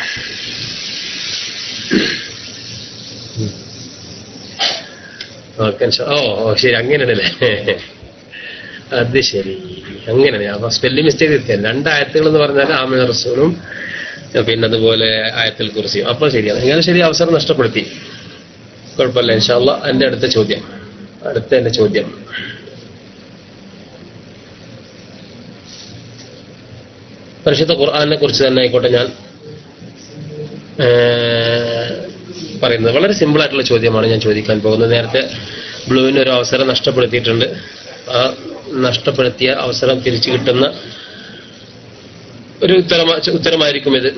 ഓക്കെ ഓ ഓ ശരി അങ്ങനെയാണല്ലേ അത് ശരി അങ്ങനെയാണ് അപ്പൊ സ്പെല്ലിംഗ് മിസ്റ്റേക്ക് എത്തിയാൽ രണ്ടായത്തുകൾ എന്ന് പറഞ്ഞാൽ ആമിന റസൂലും പിന്നെ അതുപോലെ ആയത്തിൽ കുറിച്ചും അപ്പൊ ശരിയാണ് ഇങ്ങനെ ശരി അവസരം നഷ്ടപ്പെടുത്തി കുഴപ്പമില്ല ഇൻഷാല്ല എന്റെ അടുത്ത ചോദ്യം അടുത്ത എന്റെ ചോദ്യം പരിശുദ്ധ ഖുർആാനിനെ കുറിച്ച് തന്നെ ആയിക്കോട്ടെ ഞാൻ ഏർ, പറയുന്നത് വളരെ സിമ്പിൾ ആയിട്ടുള്ള ചോദ്യമാണ് ഞാൻ ചോദിക്കാൻ പോകുന്നത് നേരത്തെ ബ്ലൂവിന് ഒരു അവസരം നഷ്ടപ്പെടുത്തിയിട്ടുണ്ട് ആ നഷ്ടപ്പെടുത്തിയ അവസരം തിരിച്ചു കിട്ടുന്ന ഒരു ഉത്തരമാ ഉത്തരമായിരിക്കും ഇത്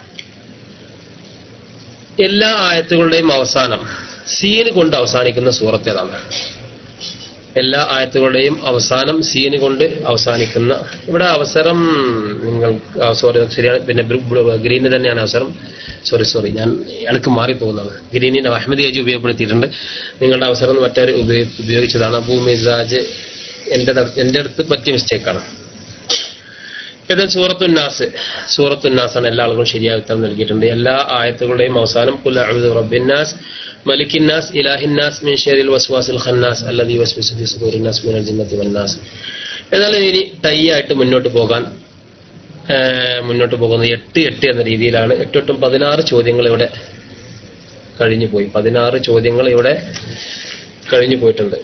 എല്ലാ ആയത്തുകളുടെയും അവസാനം സീന് കൊണ്ട് അവസാനിക്കുന്ന സൂറത്ത് ഏതാണ് എല്ലാ ആയത്തുകളുടെയും അവസാനം സീന് കൊണ്ട് അവസാനിക്കുന്ന ഇവിടെ അവസരം നിങ്ങൾ സോറി ശരിയാണ് പിന്നെ ഗ്രീന് തന്നെയാണ് അവസരം സോറി സോറി ഞാൻ എനിക്ക് മാറി പോകുന്നത് ഗ്രീനിന് അഹമ്മദ് ഏജ് ഉപയോഗപ്പെടുത്തിയിട്ടുണ്ട് നിങ്ങളുടെ അവസരം മറ്റൊരു ഉപയോഗി ഉപയോഗിച്ചതാണ് അബൂ മിസാജ് എന്റെ ത- എന്റെ അടുത്ത് പറ്റിയ മിസ്റ്റേക്കാണ് ഇത് സൂറത്തുന്നാസ് സൂറത്തുന്നാസാണ് എല്ലാ ആളുകളും ശരിയായ ഉത്തരം നൽകിയിട്ടുണ്ട് എല്ലാ ആയത്തുകളുടെയും അവസാനം കുൽ അഊദു റബ്ബിന്നാസ് മലിക്കിന്നാസ് ഇലാഹിന്നാസ് മിൻ ഷറിൽ വസ്വാസിൽ ഖന്നാസ് അല്ലദീ വസ്വസു ഫീ സുദൂരിന്നാസ് മിനൽ ജിന്നത്തി വന്നാസ് ഏതായാലും ഇനി ടൈ ആയിട്ട് മുന്നോട്ട് പോകാൻ ആ, മുന്നോട്ട് പോകുന്നത് എട്ട് എട്ട് എന്ന രീതിയിലാണ് എട്ടെട്ടും പതിനാറ് ചോദ്യങ്ങൾ ഇവിടെ കഴിഞ്ഞു പോയി പതിനാറ് ചോദ്യങ്ങൾ ഇവിടെ കഴിഞ്ഞു പോയിട്ടുണ്ട്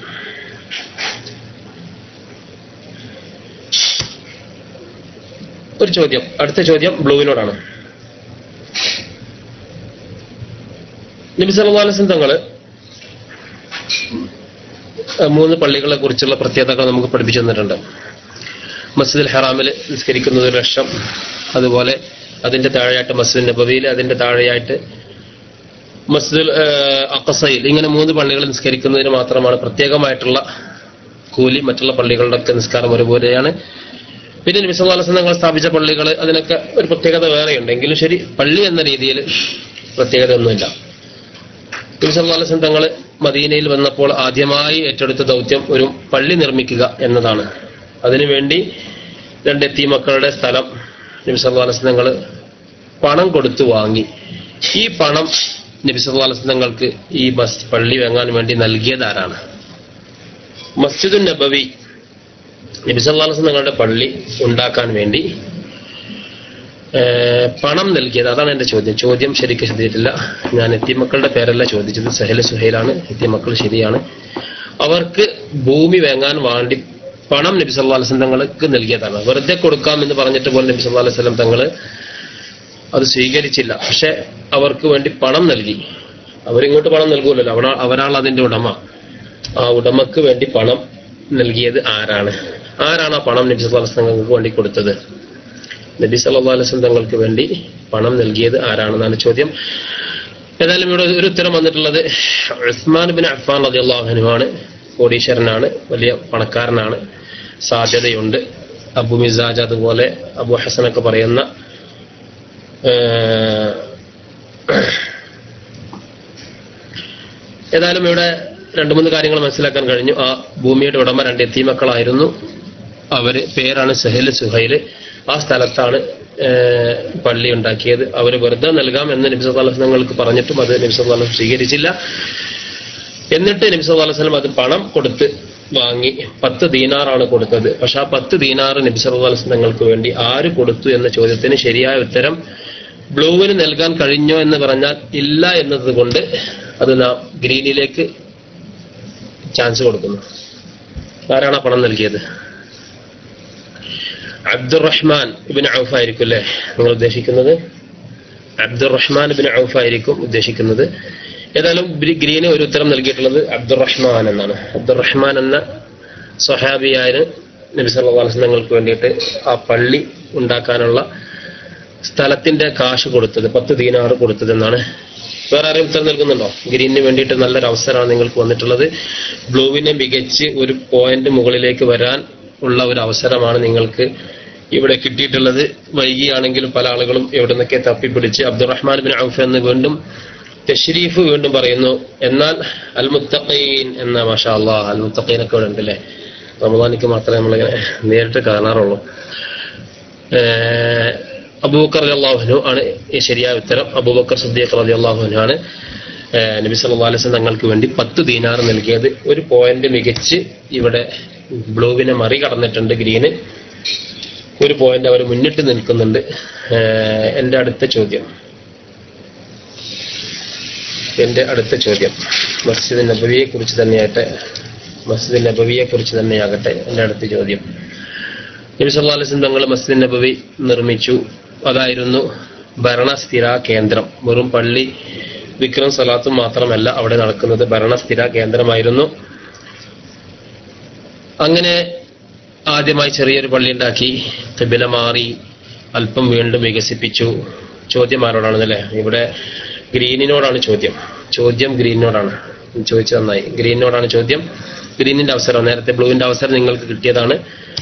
ഒരു ചോദ്യം അടുത്ത ചോദ്യം ബ്ലൂവിനോടാണ് നബി സല്ലല്ലാഹു അലൈഹി വസല്ലം തങ്ങള് അഹ് മൂന്ന് പള്ളികളെ കുറിച്ചുള്ള പ്രത്യേകതകൾ നമുക്ക് പഠിപ്പിച്ചു തന്നിട്ടുണ്ട് മസ്ജിദുൽ ഹറാമിൽ നിസ്കരിക്കുന്നത് ഒരു ലക്ഷം അതുപോലെ അതിന്റെ താഴെയായിട്ട് മസ്ജിദ് നബവിയിൽ അതിന്റെ താഴെയായിട്ട് മസ്ജിദുൽ ആഹ്, അഖസയിൽ ഇങ്ങനെ മൂന്ന് പള്ളികൾ നിസ്കരിക്കുന്നതിന് മാത്രമാണ് പ്രത്യേകമായിട്ടുള്ള കൂലി മറ്റുള്ള പള്ളികളുടെ ഒക്കെ നിസ്കാരം ഒരുപോലെയാണ് പിന്നെ നബി സല്ലല്ലാഹു അലൈഹി വസല്ലം തങ്ങൾ സ്ഥാപിച്ച പള്ളികൾ അതിനൊക്കെ ഒരു പ്രത്യേകത വേറെയുണ്ട് എങ്കിലും ശരി പള്ളി എന്ന രീതിയിൽ പ്രത്യേകത ഒന്നുമില്ല നബി സല്ലല്ലാഹു അലൈഹി വസല്ലം തങ്ങൾ മദീനയിൽ വന്നപ്പോൾ ആദ്യമായി ഏറ്റെടുത്ത ദൗത്യം ഒരു പള്ളി നിർമ്മിക്കുക എന്നതാണ് അതിനുവേണ്ടി രണ്ട് എത്തി മക്കളുടെ സ്ഥലം നബി സല്ലല്ലാഹു അലൈഹി വസല്ലം തങ്ങൾ പണം കൊടുത്തു വാങ്ങി ഈ പണം നബി സല്ലല്ലാഹു അലൈഹി വസല്ലം തങ്ങൾക്ക് ഈ മസ് പള്ളി വാങ്ങാൻ വേണ്ടി നൽകിയത് ആരാണ് മസ്ജിദുൻ നബവി നബി സല്ലല്ലാഹു അലൈഹി വസല്ലം തങ്ങളുടെ പള്ളി ഉണ്ടാക്കാൻ വേണ്ടി ഏർ, പണം നൽകിയത് അതാണ് എന്റെ ചോദ്യം ചോദ്യം ശരിക്കും ശ്രദ്ധിച്ചിട്ടില്ല ഞാൻ എത്തിമക്കളുടെ പേരല്ല ചോദിച്ചത് സഹല സുഹൈലാണ് എത്തിമക്കൾ ശരിയാണ് അവർക്ക് ഭൂമി വാങ്ങാൻ വേണ്ടി പണം നബി സല്ലല്ലാഹു അലൈഹി വസല്ലം തങ്ങൾക്ക് നൽകിയതാണ് വെറുതെ കൊടുക്കാം എന്ന് പറഞ്ഞിട്ട് പോലും നബി സല്ലല്ലാഹു അലൈഹി വസല്ലം തങ്ങൾ അത് സ്വീകരിച്ചില്ല പക്ഷെ അവർക്ക് വേണ്ടി പണം നൽകി അവരിങ്ങോട്ട് പണം നൽകൂലല്ലോ അവരാ അവരാണ് അതിന്റെ ഉടമ ആ ഉടമക്ക് വേണ്ടി പണം നൽകിയത് ആരാണ് ആരാണ് ആ പണം നബി സല്ലല്ലാഹു അലൈഹി വസല്ലം തങ്ങൾക്ക് വേണ്ടി കൊടുത്തത് നബി സല്ലല്ലാഹു അലൈഹി വസല്ലം തങ്ങൾക്ക് വേണ്ടി പണം നൽകിയത് ആരാണെന്നാണ് ചോദ്യം ഏതായാലും ഇവിടെ ഒരു ഉത്തരം വന്നിട്ടുള്ളത് ഉസ്മാൻ ബിൻ അഫ്ഫാൻ റളിയല്ലാഹു അൻഹുവാണ് കോടീശ്വരനാണ് വലിയ പണക്കാരനാണ് സാധ്യതയുണ്ട് അബു മിസാജ് അതുപോലെ അബു ഹസനൊക്കെ പറയുന്ന ഏഹ്, ഏതായാലും ഇവിടെ രണ്ടു മൂന്ന് കാര്യങ്ങൾ മനസ്സിലാക്കാൻ കഴിഞ്ഞു ആ ഭൂമിയുടെ ഉടമ രണ്ട് എത്തിമക്കളായിരുന്നു അവര് പേരാണ് സഹേല് സുഹൈല് ആ സ്ഥലത്താണ് ഏഹ്, പള്ളി ഉണ്ടാക്കിയത് അവര് വെറുതെ നൽകാം എന്ന് നബി സല്ലല്ലാഹു അലൈഹി വസല്ലം തങ്ങൾക്ക് പറഞ്ഞിട്ടും അത് നബി സല്ലല്ലാഹു അലൈഹി വസല്ലം സ്വീകരിച്ചില്ല എന്നിട്ട് നബി സല്ലല്ലാഹു അലൈഹി വസല്ലം അത് പണം കൊടുത്ത് വാങ്ങി പത്ത് ദീനാറാണ് കൊടുത്തത് പക്ഷെ ആ പത്ത് ദീനാറ് നബി സല്ലല്ലാഹു അലൈഹി വസല്ലം തങ്ങൾക്ക് വേണ്ടി ആര് കൊടുത്തു എന്ന ചോദ്യത്തിന് ശരിയായ ഉത്തരം ബ്ലൂവിന് നൽകാൻ കഴിഞ്ഞോ എന്ന് പറഞ്ഞാൽ ഇല്ല എന്നതുകൊണ്ട് അത് നാം ഗ്രീനിലേക്ക് ചാൻസ് കൊടുക്കുന്നു ആരാണ് ആ പണം നൽകിയത് അബ്ദുറഹ്മാൻ ഇബിൻ ഔഫ് ആയിരിക്കും അല്ലേ നിങ്ങൾ ഉദ്ദേശിക്കുന്നത് അബ്ദുറഹ്മാൻ ഇബിൻ ഔഫ് ആയിരിക്കും ഉദ്ദേശിക്കുന്നത് ഏതായാലും ഗ്രീ- ഗ്രീന് ഒരു ഉത്തരം നൽകിയിട്ടുള്ളത് അബ്ദുറഹ്മാൻ എന്നാണ് അബ്ദുറഹ്മാൻ എന്ന സ്വഹാബിയായ നബി സല്ലല്ലാഹു അലൈഹി വസല്ലം തങ്ങൾക്ക് വേണ്ടിയിട്ട് ആ പള്ളി ഉണ്ടാക്കാനുള്ള സ്ഥലത്തിന്റെ കാശ് കൊടുത്തത് പത്ത് ദീനാറ് കൊടുത്തതെന്നാണ് വേറെ ആരും ഉത്തരം നൽകുന്നുണ്ടോ ഗ്രീനിന് വേണ്ടിയിട്ട് നല്ലൊരു അവസരമാണ് നിങ്ങൾക്ക് വന്നിട്ടുള്ളത് ബ്ലൂവിനെ മികച്ച് ഒരു പോയിന്റ് മുകളിലേക്ക് വരാൻ ഉള്ള ഒരു അവസരമാണ് നിങ്ങൾക്ക് ഇവിടെ കിട്ടിയിട്ടുള്ളത് വൈകിയാണെങ്കിലും പല ആളുകളും എവിടെ നിന്നൊക്കെ തപ്പിപ്പിടിച്ച് അബ്ദുറഹ്മാൻ ബിൻ ഔഫ് എന്ന് വീണ്ടും തഷ്രീഫ് വീണ്ടും പറയുന്നു എന്നാൽ അൽ മുത്തഖീൻ എന്ന മാഷാ അള്ളാഹ് അൽ മുത്തഖീൻ ഒക്കെ ഇവിടെ ഉണ്ടല്ലേ റമദാനിക്ക് മാത്രമേ നമ്മളിങ്ങനെ നേരിട്ട് കാണാറുള്ളൂ ഏഹ് അബൂബക്കർ അള്ളാഹുനു ആണ് ഈ ശരിയായ ഉത്തരം അബൂബക്കർ സുദ്ദീഖ് റതി അള്ളാഹുനു ആണ് ഏഹ് നബി സല്ലല്ലാഹു അലൈഹി വസല്ലം തങ്ങൾക്ക് വേണ്ടി പത്ത് ദീനാർ നൽകിയത് ഒരു പോയിന്റ് മികച്ച് ഇവിടെ ബ്ലൂവിനെ മറികടന്നിട്ടുണ്ട് ഗ്രീന് ഒരു പോയിന്റ് അവർ മുന്നിട്ട് നിൽക്കുന്നുണ്ട് ഏഹ് എന്റെ അടുത്ത ചോദ്യം എന്റെ അടുത്ത ചോദ്യം മസ്ജിദ് നബവിയെ കുറിച്ച് തന്നെയാകട്ടെ മസ്ജിദ് നബവിയെ കുറിച്ച് തന്നെയാകട്ടെ എന്റെ അടുത്ത ചോദ്യം നബി സല്ലല്ലാഹു അലൈഹി വസല്ലം തങ്ങൾ മസ്ജിദ് നബവി നിർമ്മിച്ചു അതായിരുന്നു ഭരണസ്ഥിര കേന്ദ്രം വെറും പള്ളി വിക്രം സലാത്തും മാത്രമല്ല അവിടെ നടക്കുന്നത് ഭരണസ്ഥിര കേന്ദ്രമായിരുന്നു അങ്ങനെ ആദ്യമായി ചെറിയൊരു പള്ളി ഉണ്ടാക്കി കിബില മാറി അല്പം വീണ്ടും വികസിപ്പിച്ചു ചോദ്യം ആരോടാണെന്നല്ലേ ഇവിടെ ഗ്രീനിനോടാണ് ചോദ്യം ചോദ്യം ഗ്രീനിനോടാണ് ചോദിച്ചു നന്നായി ഗ്രീനിനോടാണ് ചോദ്യം ഗ്രീനിന്റെ അവസരം നേരത്തെ ബ്ലൂവിന്റെ അവസരം നിങ്ങൾക്ക് കിട്ടിയതാണ്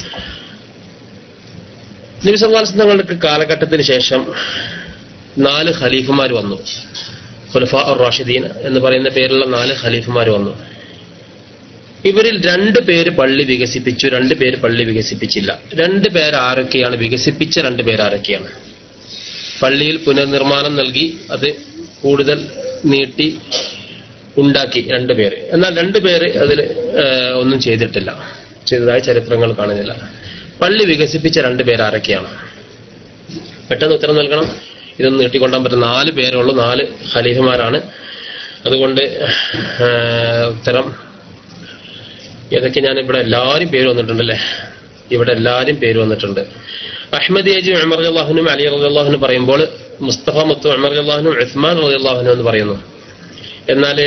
നബിസല്ലാസ് തങ്ങളുടെ കാലഘട്ടത്തിന് ശേഷം നാല് ഖലീഫുമാർ വന്നു ഖുലഫ റാഷിദീൻ എന്ന് പറയുന്ന പേരുള്ള നാല് ഖലീഫുമാർ വന്നു ഇവരിൽ രണ്ട് പേര് പള്ളി വികസിപ്പിച്ചു രണ്ട് പേര് പള്ളി വികസിപ്പിച്ചില്ല രണ്ട് പേര് ആരൊക്കെയാണ് വികസിപ്പിച്ച രണ്ട് പേര് ആരൊക്കെയാണ് പള്ളിയിൽ പുനർനിർമ്മാണം നൽകി അത് കൂടുതൽ നീട്ടി ഉണ്ടാക്കി രണ്ട് പേര് എന്നാൽ രണ്ട് പേര് അതിൽ ഒന്നും ചെയ്തിട്ടില്ല ചെയ്തതായി ചരിത്രങ്ങൾ കാണുന്നില്ല പള്ളി വികസിപ്പിച്ച രണ്ട് പേര് ആരൊക്കെയാണ് പെട്ടെന്ന് ഉത്തരം നൽകണം ഇതൊന്നും നീട്ടിക്കൊണ്ടാൻ പറ്റുന്ന നാല് പേരുള്ളൂ നാല് ഖലീഫമാരാണ് അതുകൊണ്ട് ആ, ഉത്തരം ഏതൊക്കെ ഞാൻ ഇവിടെ എല്ലാവരും പേര് വന്നിട്ടുണ്ടല്ലേ ഇവിടെ എല്ലാവരും പേര് വന്നിട്ടുണ്ട് അഹമ്മദ് ഏജി ഉമർ അള്ളാഹുനും അലി അള്ളാഹുനും പറയുമ്പോൾ മുസ്തഫ മുത്തു ഉമർ അള്ളാഹുനും ഉസ്മാൻ അള്ളാഹുനും എന്ന് പറയുന്നു എന്നാൽ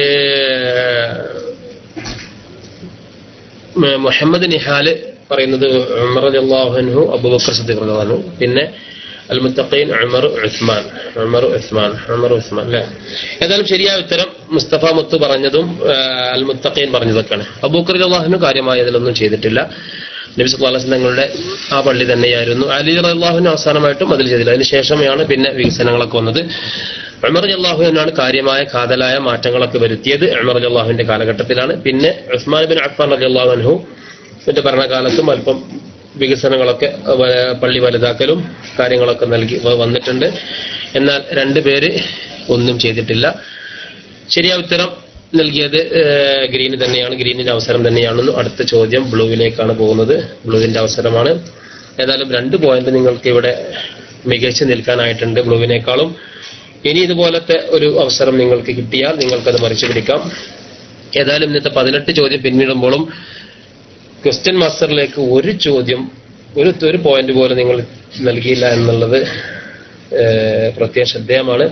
മുഹമ്മദ് നിഹാല് പറയുന്നത് ഉമർ അള്ളാഹുനു അബൂബക്കർ സദ്ദീഖ് റളിയല്ലാഹു അൻഹു പിന്നെ അൽ മുത്തഖീൻ ഉമർ ഉസ്മാൻ ഉമർ ഉസ്മാൻ ഉമർ ഉസ്മാൻ അല്ലേ ഏതായാലും ശരിയായ ഉത്തരം മുസ്തഫ മുത്ത് പറഞ്ഞതും ആ, അൽ മുത്തഖീൻ പറഞ്ഞതൊക്കെയാണ് അബൂക്കർ അള്ളാഹുനു കാര്യമായി അതിലൊന്നും ചെയ്തിട്ടില്ല നബി സല്ലല്ലാഹു അലൈഹി വസല്ലം തങ്ങളുടെ ആ പള്ളി തന്നെയായിരുന്നു അലി അള്ളാഹുവിന് അവസാനമായിട്ടും അതിൽ ചെയ്തില്ല അതിന് ശേഷമാണ് പിന്നെ വികസനങ്ങളൊക്കെ വന്നത് ഉമർ അള്ളാഹുവിനാണ് കാര്യമായ കാതലായ മാറ്റങ്ങളൊക്കെ വരുത്തിയത് ഉമർ അള്ളാഹുവിന്റെ കാലഘട്ടത്തിലാണ് പിന്നെ ഉസ്മാൻ ബിൻ അഫ്ഫാൻ അള്ളാഹു അൻഹു ന്റെ ഭരണകാലത്തും അല്പം വികസനങ്ങളൊക്കെ വ- പള്ളി വലുതാക്കലും കാര്യങ്ങളൊക്കെ നൽകി വ- വന്നിട്ടുണ്ട് എന്നാൽ രണ്ടുപേര് ഒന്നും ചെയ്തിട്ടില്ല ശരിയായ ഉത്തരം നൽകിയത് ഏഹ്, ഗ്രീന് തന്നെയാണ് ഗ്രീനിന്റെ അവസരം തന്നെയാണെന്ന് അടുത്ത ചോദ്യം ബ്ലൂവിലേക്കാണ് പോകുന്നത് ബ്ലൂവിന്റെ അവസരമാണ് ഏതായാലും രണ്ട് പോയിന്റ് നിങ്ങൾക്ക് ഇവിടെ മികച്ചു നിൽക്കാനായിട്ടുണ്ട് ബ്ലൂവിനേക്കാളും ഇനി ഇതുപോലത്തെ ഒരു അവസരം നിങ്ങൾക്ക് കിട്ടിയാൽ നിങ്ങൾക്കത് മറിച്ചു പിടിക്കാം ഏതായാലും ഇന്നത്തെ പതിനെട്ട് ചോദ്യം പിന്നിടുമ്പോഴും ക്വസ്റ്റ്യൻ മാസ്റ്ററിലേക്ക് ഒരു ചോദ്യം ഒരു ഒരു പോയിന്റ് പോലും നിങ്ങൾ നൽകിയില്ല എന്നുള്ളത് ഏഹ്, പ്രത്യേക ശ്രദ്ധേയമാണ്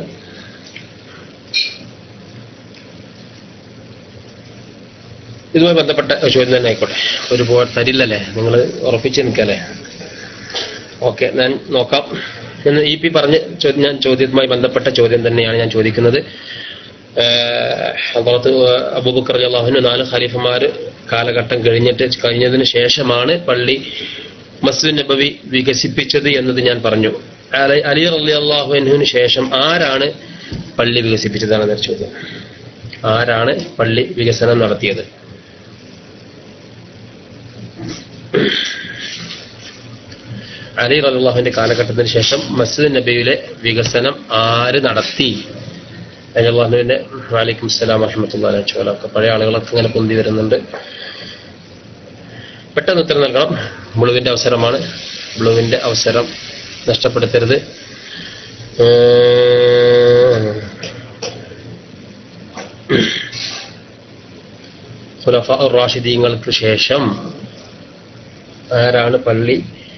ഇതുമായി ബന്ധപ്പെട്ട ഒരു ചോദ്യം തന്നെ ആയിക്കോട്ടെ ഒരു പോ തരില്ലല്ലേ നിങ്ങൾ ഉറപ്പിച്ച് നിൽക്കല്ലേ ഓക്കെ ഞാൻ നോക്കാം എന്ന് ഇ പി പറഞ്ഞ് ചോദ്യം ഞാൻ ചോദ്യവുമായി ബന്ധപ്പെട്ട ചോദ്യം തന്നെയാണ് ഞാൻ ചോദിക്കുന്നത് ഹദ്റത്ത് അബൂബക്കർ അള്ളാഹുന് നാല് ഖലീഫമാര് കാലഘട്ടം കഴിഞ്ഞിട്ട് കഴിഞ്ഞതിന് ശേഷമാണ് പള്ളി മസ്ജിദ് നബവി വികസിപ്പിച്ചത് എന്നത് ഞാൻ പറഞ്ഞു അലി- അലി അലി അള്ളാഹുവിന് ശേഷം ആരാണ് പള്ളി വികസിപ്പിച്ചതാണ് എന്നൊരു ചോദ്യം ആരാണ് പള്ളി വികസനം നടത്തിയത് അലി റലാഹുവിന്റെ കാലഘട്ടത്തിന് ശേഷം മസ്ജിദ് നബിയിലെ വികസനം ആര് നടത്തി അലിഹുവിന്റെ വാലിക്കും സ്സലാം വറഹമത്തുള്ള ചോലൊക്കെ പഴയ ആളുകളൊക്കെ ഇങ്ങനെ പൊന്തി വരുന്നുണ്ട് പെട്ടെന്ന് ഉത്തരം നൽകണം ബ്ലുവിന്റെ അവസരമാണ് ബ്ലുവിന്റെ അവസരം നഷ്ടപ്പെടുത്തരുത് ഖുലഫ റാഷിദീങ്ങൾക്ക് ശേഷം ആരാണ് പള്ളി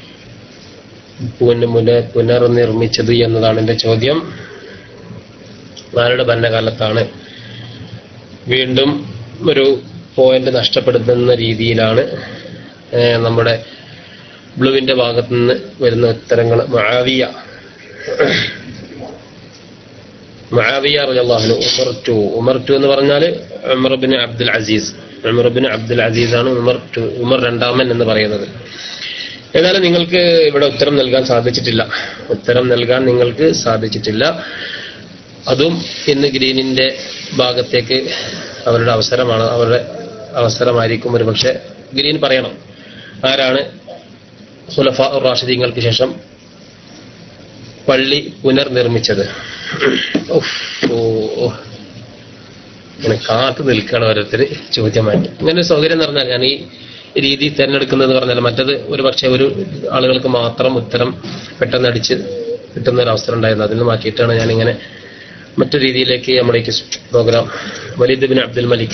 പുന പുന- പുനർനിർമ്മിച്ചത് എന്നതാണ് എന്റെ ചോദ്യം ആരുടെ ഭരണകാലത്താണ് വീണ്ടും ഒരു പോയിന്റ് നഷ്ടപ്പെടുത്തുന്ന രീതിയിലാണ് ഏഹ്, നമ്മുടെ ബ്ലുവിന്റെ ഭാഗത്തു നിന്ന് വരുന്ന ഉത്തരങ്ങൾ മഹാവിയ മുആവിയ റളിയല്ലാഹു അൻഹു ഉമർതു ഉമർതു എന്ന് പറഞ്ഞാൽ ഉമർ ബിൻ അബ്ദുൽ അസീസ് ഉമർ ബിൻ അബ്ദുൽ അസീസ് ആണ് ഉമർ ടു ഉമർ രണ്ടാമൻ എന്ന് പറയുന്നത് ഏതായാലും നിങ്ങൾക്ക് ഇവിടെ ഉത്തരം നൽകാൻ സാധിച്ചിട്ടില്ല ഉത്തരം നൽകാൻ നിങ്ങൾക്ക് സാധിച്ചിട്ടില്ല അതും ഇന്ന് ഗ്രീനിന്റെ ഭാഗത്തേക്ക് അവരുടെ അവസരമാണ് അവരുടെ അവസരമായിരിക്കും ഒരു പക്ഷെ ഗ്രീൻ പറയണം ആരാണ് ഖുലഫ റാഷിദീങ്ങൾക്ക് ശേഷം പള്ളി പുനർനിർമ്മിച്ചത് ഉഫ്, ഓ, ഓ. ഇങ്ങനെ കാത്തു നിൽക്കുകയാണ് ഓരോരുത്തർ ചോദ്യമായിട്ട് ഇങ്ങനെ ഒരു സൗകര്യം എന്ന് പറഞ്ഞാൽ ഞാൻ ഈ രീതി തിരഞ്ഞെടുക്കുന്നത് പറഞ്ഞാൽ മറ്റത് ഒരു പക്ഷേ ഒരു ആളുകൾക്ക് മാത്രം ഉത്തരം പെട്ടെന്ന് അടിച്ച് കിട്ടുന്ന ഒരു അവസരം ഉണ്ടായിരുന്നു അതിൽ നിന്ന് മാറ്റിയിട്ടാണ് ഞാനിങ്ങനെ മറ്റു രീതിയിലേക്ക് നമ്മുടെ ഈ പ്രോഗ്രാം വലീദ് ബിൻ അബ്ദുൽ മലിക്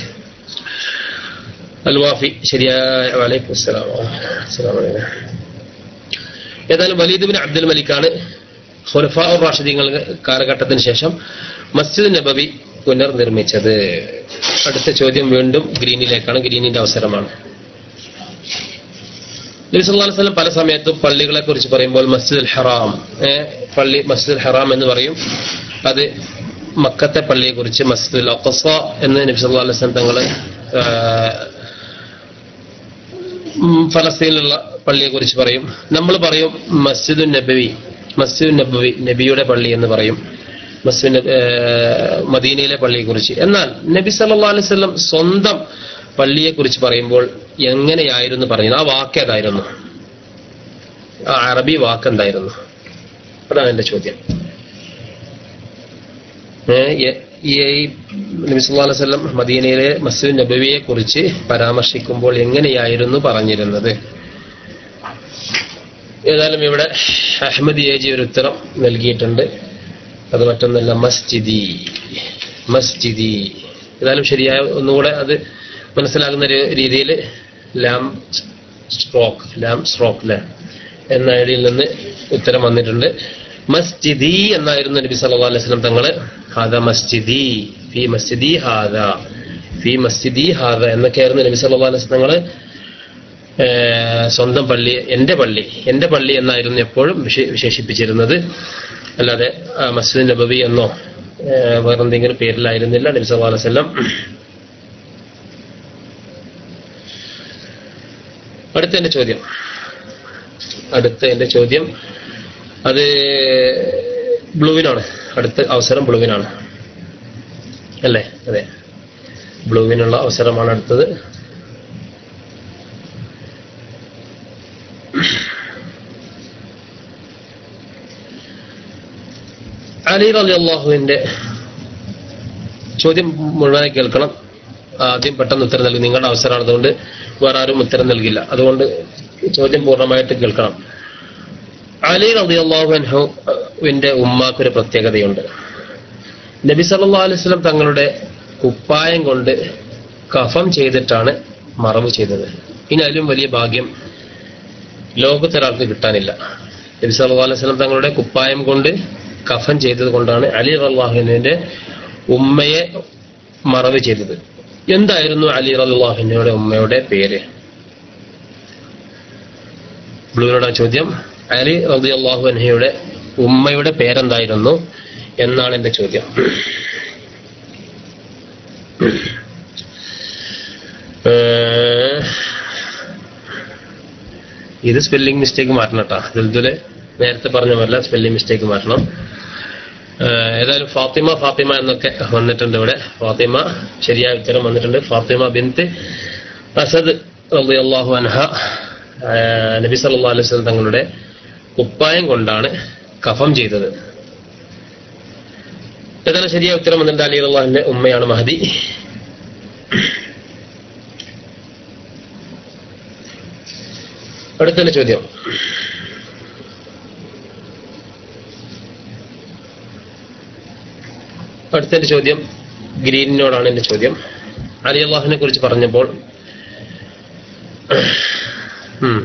അൽവാഫി ശരിയായ വലൈക്കും അസ്സലാം അസ്സലാമു അലൈക്കും ഏതായാലും വലീദ് ബിൻ അബ്ദുൽ മലിക്കാണ് ഖുലഫാ റാഷിദീങ്ങൾ കാലഘട്ടത്തിന് ശേഷം മസ്ജിദ് നബവി പുനർനിർമ്മിച്ചത് അടുത്ത ചോദ്യം വീണ്ടും ഗ്രീനിലേക്കാണ് ഗ്രീനിന്റെ അവസരമാണ് നബി സല്ലല്ലാഹു അലൈഹി വസല്ലം പല സമയത്തും പള്ളികളെ കുറിച്ച് പറയുമ്പോൾ മസ്ജിദുൽ ഹറാം ഏ, പള്ളി മസ്ജിദുൽ ഹറാം എന്ന് പറയും അത് മക്കത്തെ പള്ളിയെ കുറിച്ച് മസ്ജിദുൽ അഖസ എന്ന് നബി സല്ലല്ലാഹു അലൈഹി വസല്ലം തങ്ങള് ആ, ഉം, ഫലസ്തീനിലുള്ള പള്ളിയെ കുറിച്ച് പറയും നമ്മൾ പറയും മസ്ജിദു നബവി മസ്ജിദ് നബവി നബിയുടെ പള്ളി എന്ന് പറയും മസ്ജിദ് നബ- ഏർ മദീനയിലെ പള്ളിയെ കുറിച്ച് എന്നാൽ നബി സല്ലല്ലാഹു അലൈഹി വസല്ലം സ്വന്തം പള്ളിയെ കുറിച്ച് പറയുമ്പോൾ എങ്ങനെയായിരുന്നു പറഞ്ഞത് ആ വാക്ക് ഏതായിരുന്നു ആ അറബി വാക്ക് എന്തായിരുന്നു അതാണ് എന്റെ ചോദ്യം ഏ, എ- ഈ ഈ നബി സല്ലല്ലാഹു അലൈഹി വസല്ലം മദീനയിലെ മസ്ജിദ് നബവിയെ കുറിച്ച് പരാമർശിക്കുമ്പോൾ എങ്ങനെയായിരുന്നു പറഞ്ഞിരുന്നത് ഏതായാലും ഇവിടെ അഹമ്മദ് ഏജി ഒരു ഉത്തരം നൽകിയിട്ടുണ്ട് അത് മറ്റൊന്നല്ല മസ്ജിദി മസ്ജിദി ഏതായാലും ശരിയായ ഒന്നുകൂടെ അത് മനസ്സിലാകുന്ന ഒരു രീതിയിൽ ലാം സ്ട്രോക്ക് ലാം സ്ട്രോക്ക് ലാം എന്ന ഐഡിയിൽ നിന്ന് ഉത്തരം വന്നിട്ടുണ്ട് മസ്ജിദി എന്നായിരുന്നു നബി സല്ലല്ലാഹു അലൈഹി വസല്ലം തങ്ങള് ഹാദ മസ്ജിദി ഫി മസ്ജിദി ഹാദ ഫി മസ്ജിദി ഹാദ എന്നൊക്കെയായിരുന്നു നബി സല്ലല്ലാഹു അലൈഹി വസല്ലം തങ്ങള് ഏർ സ്വന്തം പള്ളി എന്റെ പള്ളി എന്റെ പള്ളി എന്നായിരുന്നു എപ്പോഴും വിശേ- വിശേഷിപ്പിച്ചിരുന്നത് അല്ലാതെ ആ, മസ്ജിദ് നബവി എന്നോ ഏർ വേറെന്തെങ്കിലും പേരിലായിരുന്നില്ല നബി സല്ലല്ലാഹു അലൈഹി വസല്ലം അടുത്ത എന്റെ ചോദ്യം അടുത്ത എന്റെ ചോദ്യം അത് ബ്ലൂവിനാണ് അടുത്ത അവസരം ബ്ലൂവിനാണ് അല്ലേ അതെ ബ്ലൂവിനുള്ള അവസരമാണ് അടുത്തത് അലി അലി അള്ളാഹുവിന്റെ ചോദ്യം മുഴുവനായി കേൾക്കണം ആദ്യം പെട്ടെന്ന് ഉത്തരം നൽകി നിങ്ങളുടെ അവസരമാണ് അതുകൊണ്ട് വേറെ ആരും ഉത്തരം നൽകില്ല അതുകൊണ്ട് ചോദ്യം പൂർണ്ണമായിട്ട് കേൾക്കണം അലി റബി അള്ളാഹുവിന്റെ ഉമ്മാക്കൊരു പ്രത്യേകതയുണ്ട് നബി സല്ലല്ലാഹു അലൈഹി വസല്ലം തങ്ങളുടെ കുപ്പായം കൊണ്ട് കഫം ചെയ്തിട്ടാണ് മറവ് ചെയ്തത് ഇനി അതിലും വലിയ ഭാഗ്യം ലോകത്തൊരാൾക്ക് കിട്ടാനില്ല നബി സല്ലല്ലാഹു അലൈഹി വസല്ലം തങ്ങളുടെ കുപ്പായം കൊണ്ട് കഫൻ ചെയ്തത് കൊണ്ടാണ് അലി റള്ളാഹുവിന്റെ ഉമ്മയെ മറവ് ചെയ്തത് എന്തായിരുന്നു അലി റള്ളാഹുവിന്റെ ഉമ്മയുടെ പേര് ബ്ലൂവിനോട് ചോദ്യം അലി റബി അള്ളാഹു അൻഹയുടെ ഉമ്മയുടെ പേരെന്തായിരുന്നു എന്നാണ് എന്റെ ചോദ്യം ഏഹ്, ഇത് സ്പെല്ലിംഗ് മിസ്റ്റേക്ക് മാറ്റണം കേട്ടോ ദുൽദുല് നേരത്തെ പറഞ്ഞ പോലെ സ്പെല്ലിംഗ് മിസ്റ്റേക്ക് മാറ്റണം ഏഹ്, ഏതായാലും ഫാത്തിമ ഫാത്തിമ എന്നൊക്കെ വന്നിട്ടുണ്ട് ഇവിടെ ഫാത്തിമ ശരിയായ ഉത്തരം വന്നിട്ടുണ്ട് ഫാത്തിമ ബിന്ത് അസദ് റളിയല്ലാഹു അൻഹ ഏഹ്, നബി സല്ലല്ലാഹു അലൈഹി വസല്ലം തങ്ങളുടെ കുപ്പായം കൊണ്ടാണ് കഫം ചെയ്തത് ഏതായാലും ശരിയായ ഉത്തരം വന്നിട്ടുണ്ട് അലി അള്ളാഹിന്റെ ഉമ്മയാണ് മഹദി അടുത്ത ചോദ്യം അടുത്ത ചോദ്യം ഗ്രീനിനോടാണ് എന്റെ ചോദ്യം അലി അള്ളാഹിനെ കുറിച്ച് പറഞ്ഞപ്പോൾ ഉം.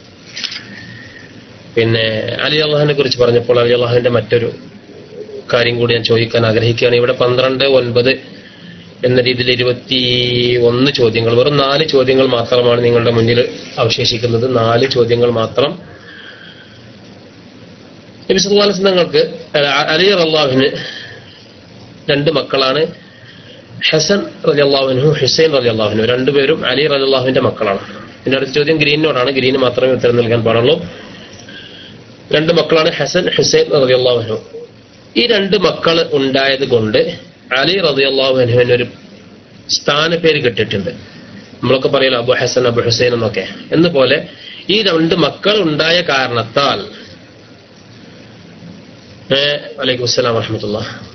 പിന്നെ അലി അള്ളാഹിനെ കുറിച്ച് പറഞ്ഞപ്പോൾ അലി അള്ളാഹിന്റെ മറ്റൊരു കാര്യം കൂടി ഞാൻ ചോദിക്കാൻ ആഗ്രഹിക്കുകയാണ് ഇവിടെ പന്ത്രണ്ട് ഒൻപത് എന്ന രീതിയിൽ ഇരുപത്തി ഒന്ന് ചോദ്യങ്ങൾ വെറും നാല് ചോദ്യങ്ങൾ മാത്രമാണ് നിങ്ങളുടെ മുന്നിൽ അവശേഷിക്കുന്നത് നാല് ചോദ്യങ്ങൾ മാത്രം നബി സല്ലല്ലാഹു അലൈഹി വസല്ലം തങ്ങൾക്ക് അലി റളിയല്ലാഹുവിന് രണ്ട് മക്കളാണ് ഹസൻ റളിയല്ലാഹുവിനു ഹുസൈൻ റളിയല്ലാഹുവിനു രണ്ടുപേരും അലി റളിയല്ലാഹുവിന്റെ മക്കളാണ് പിന്നെ അടുത്ത ചോദ്യം ഗ്രീനോടാണ് ഗ്രീന് മാത്രമേ ഉത്തരം നൽകാൻ പാടുള്ളൂ രണ്ട് മക്കളാണ് ഹസൻ ഹുസൈൻ റളിയല്ലാഹുവിനു ഈ രണ്ട് മക്കൾ ഉണ്ടായത് കൊണ്ട് അലി റളിയല്ലാഹുവിനുവിന് ഒരു സ്ഥാനപ്പേര് കിട്ടിയിട്ടുണ്ട് നമ്മളൊക്കെ പറയല്ലോ അബു ഹസൻ അബു ഹുസൈൻ എന്നൊക്കെ എന്നപോലെ ഈ രണ്ട് മക്കൾ ഉണ്ടായ കാരണത്താൽ വലൈക്കും അസ്സലാം വറഹമത്തുള്ള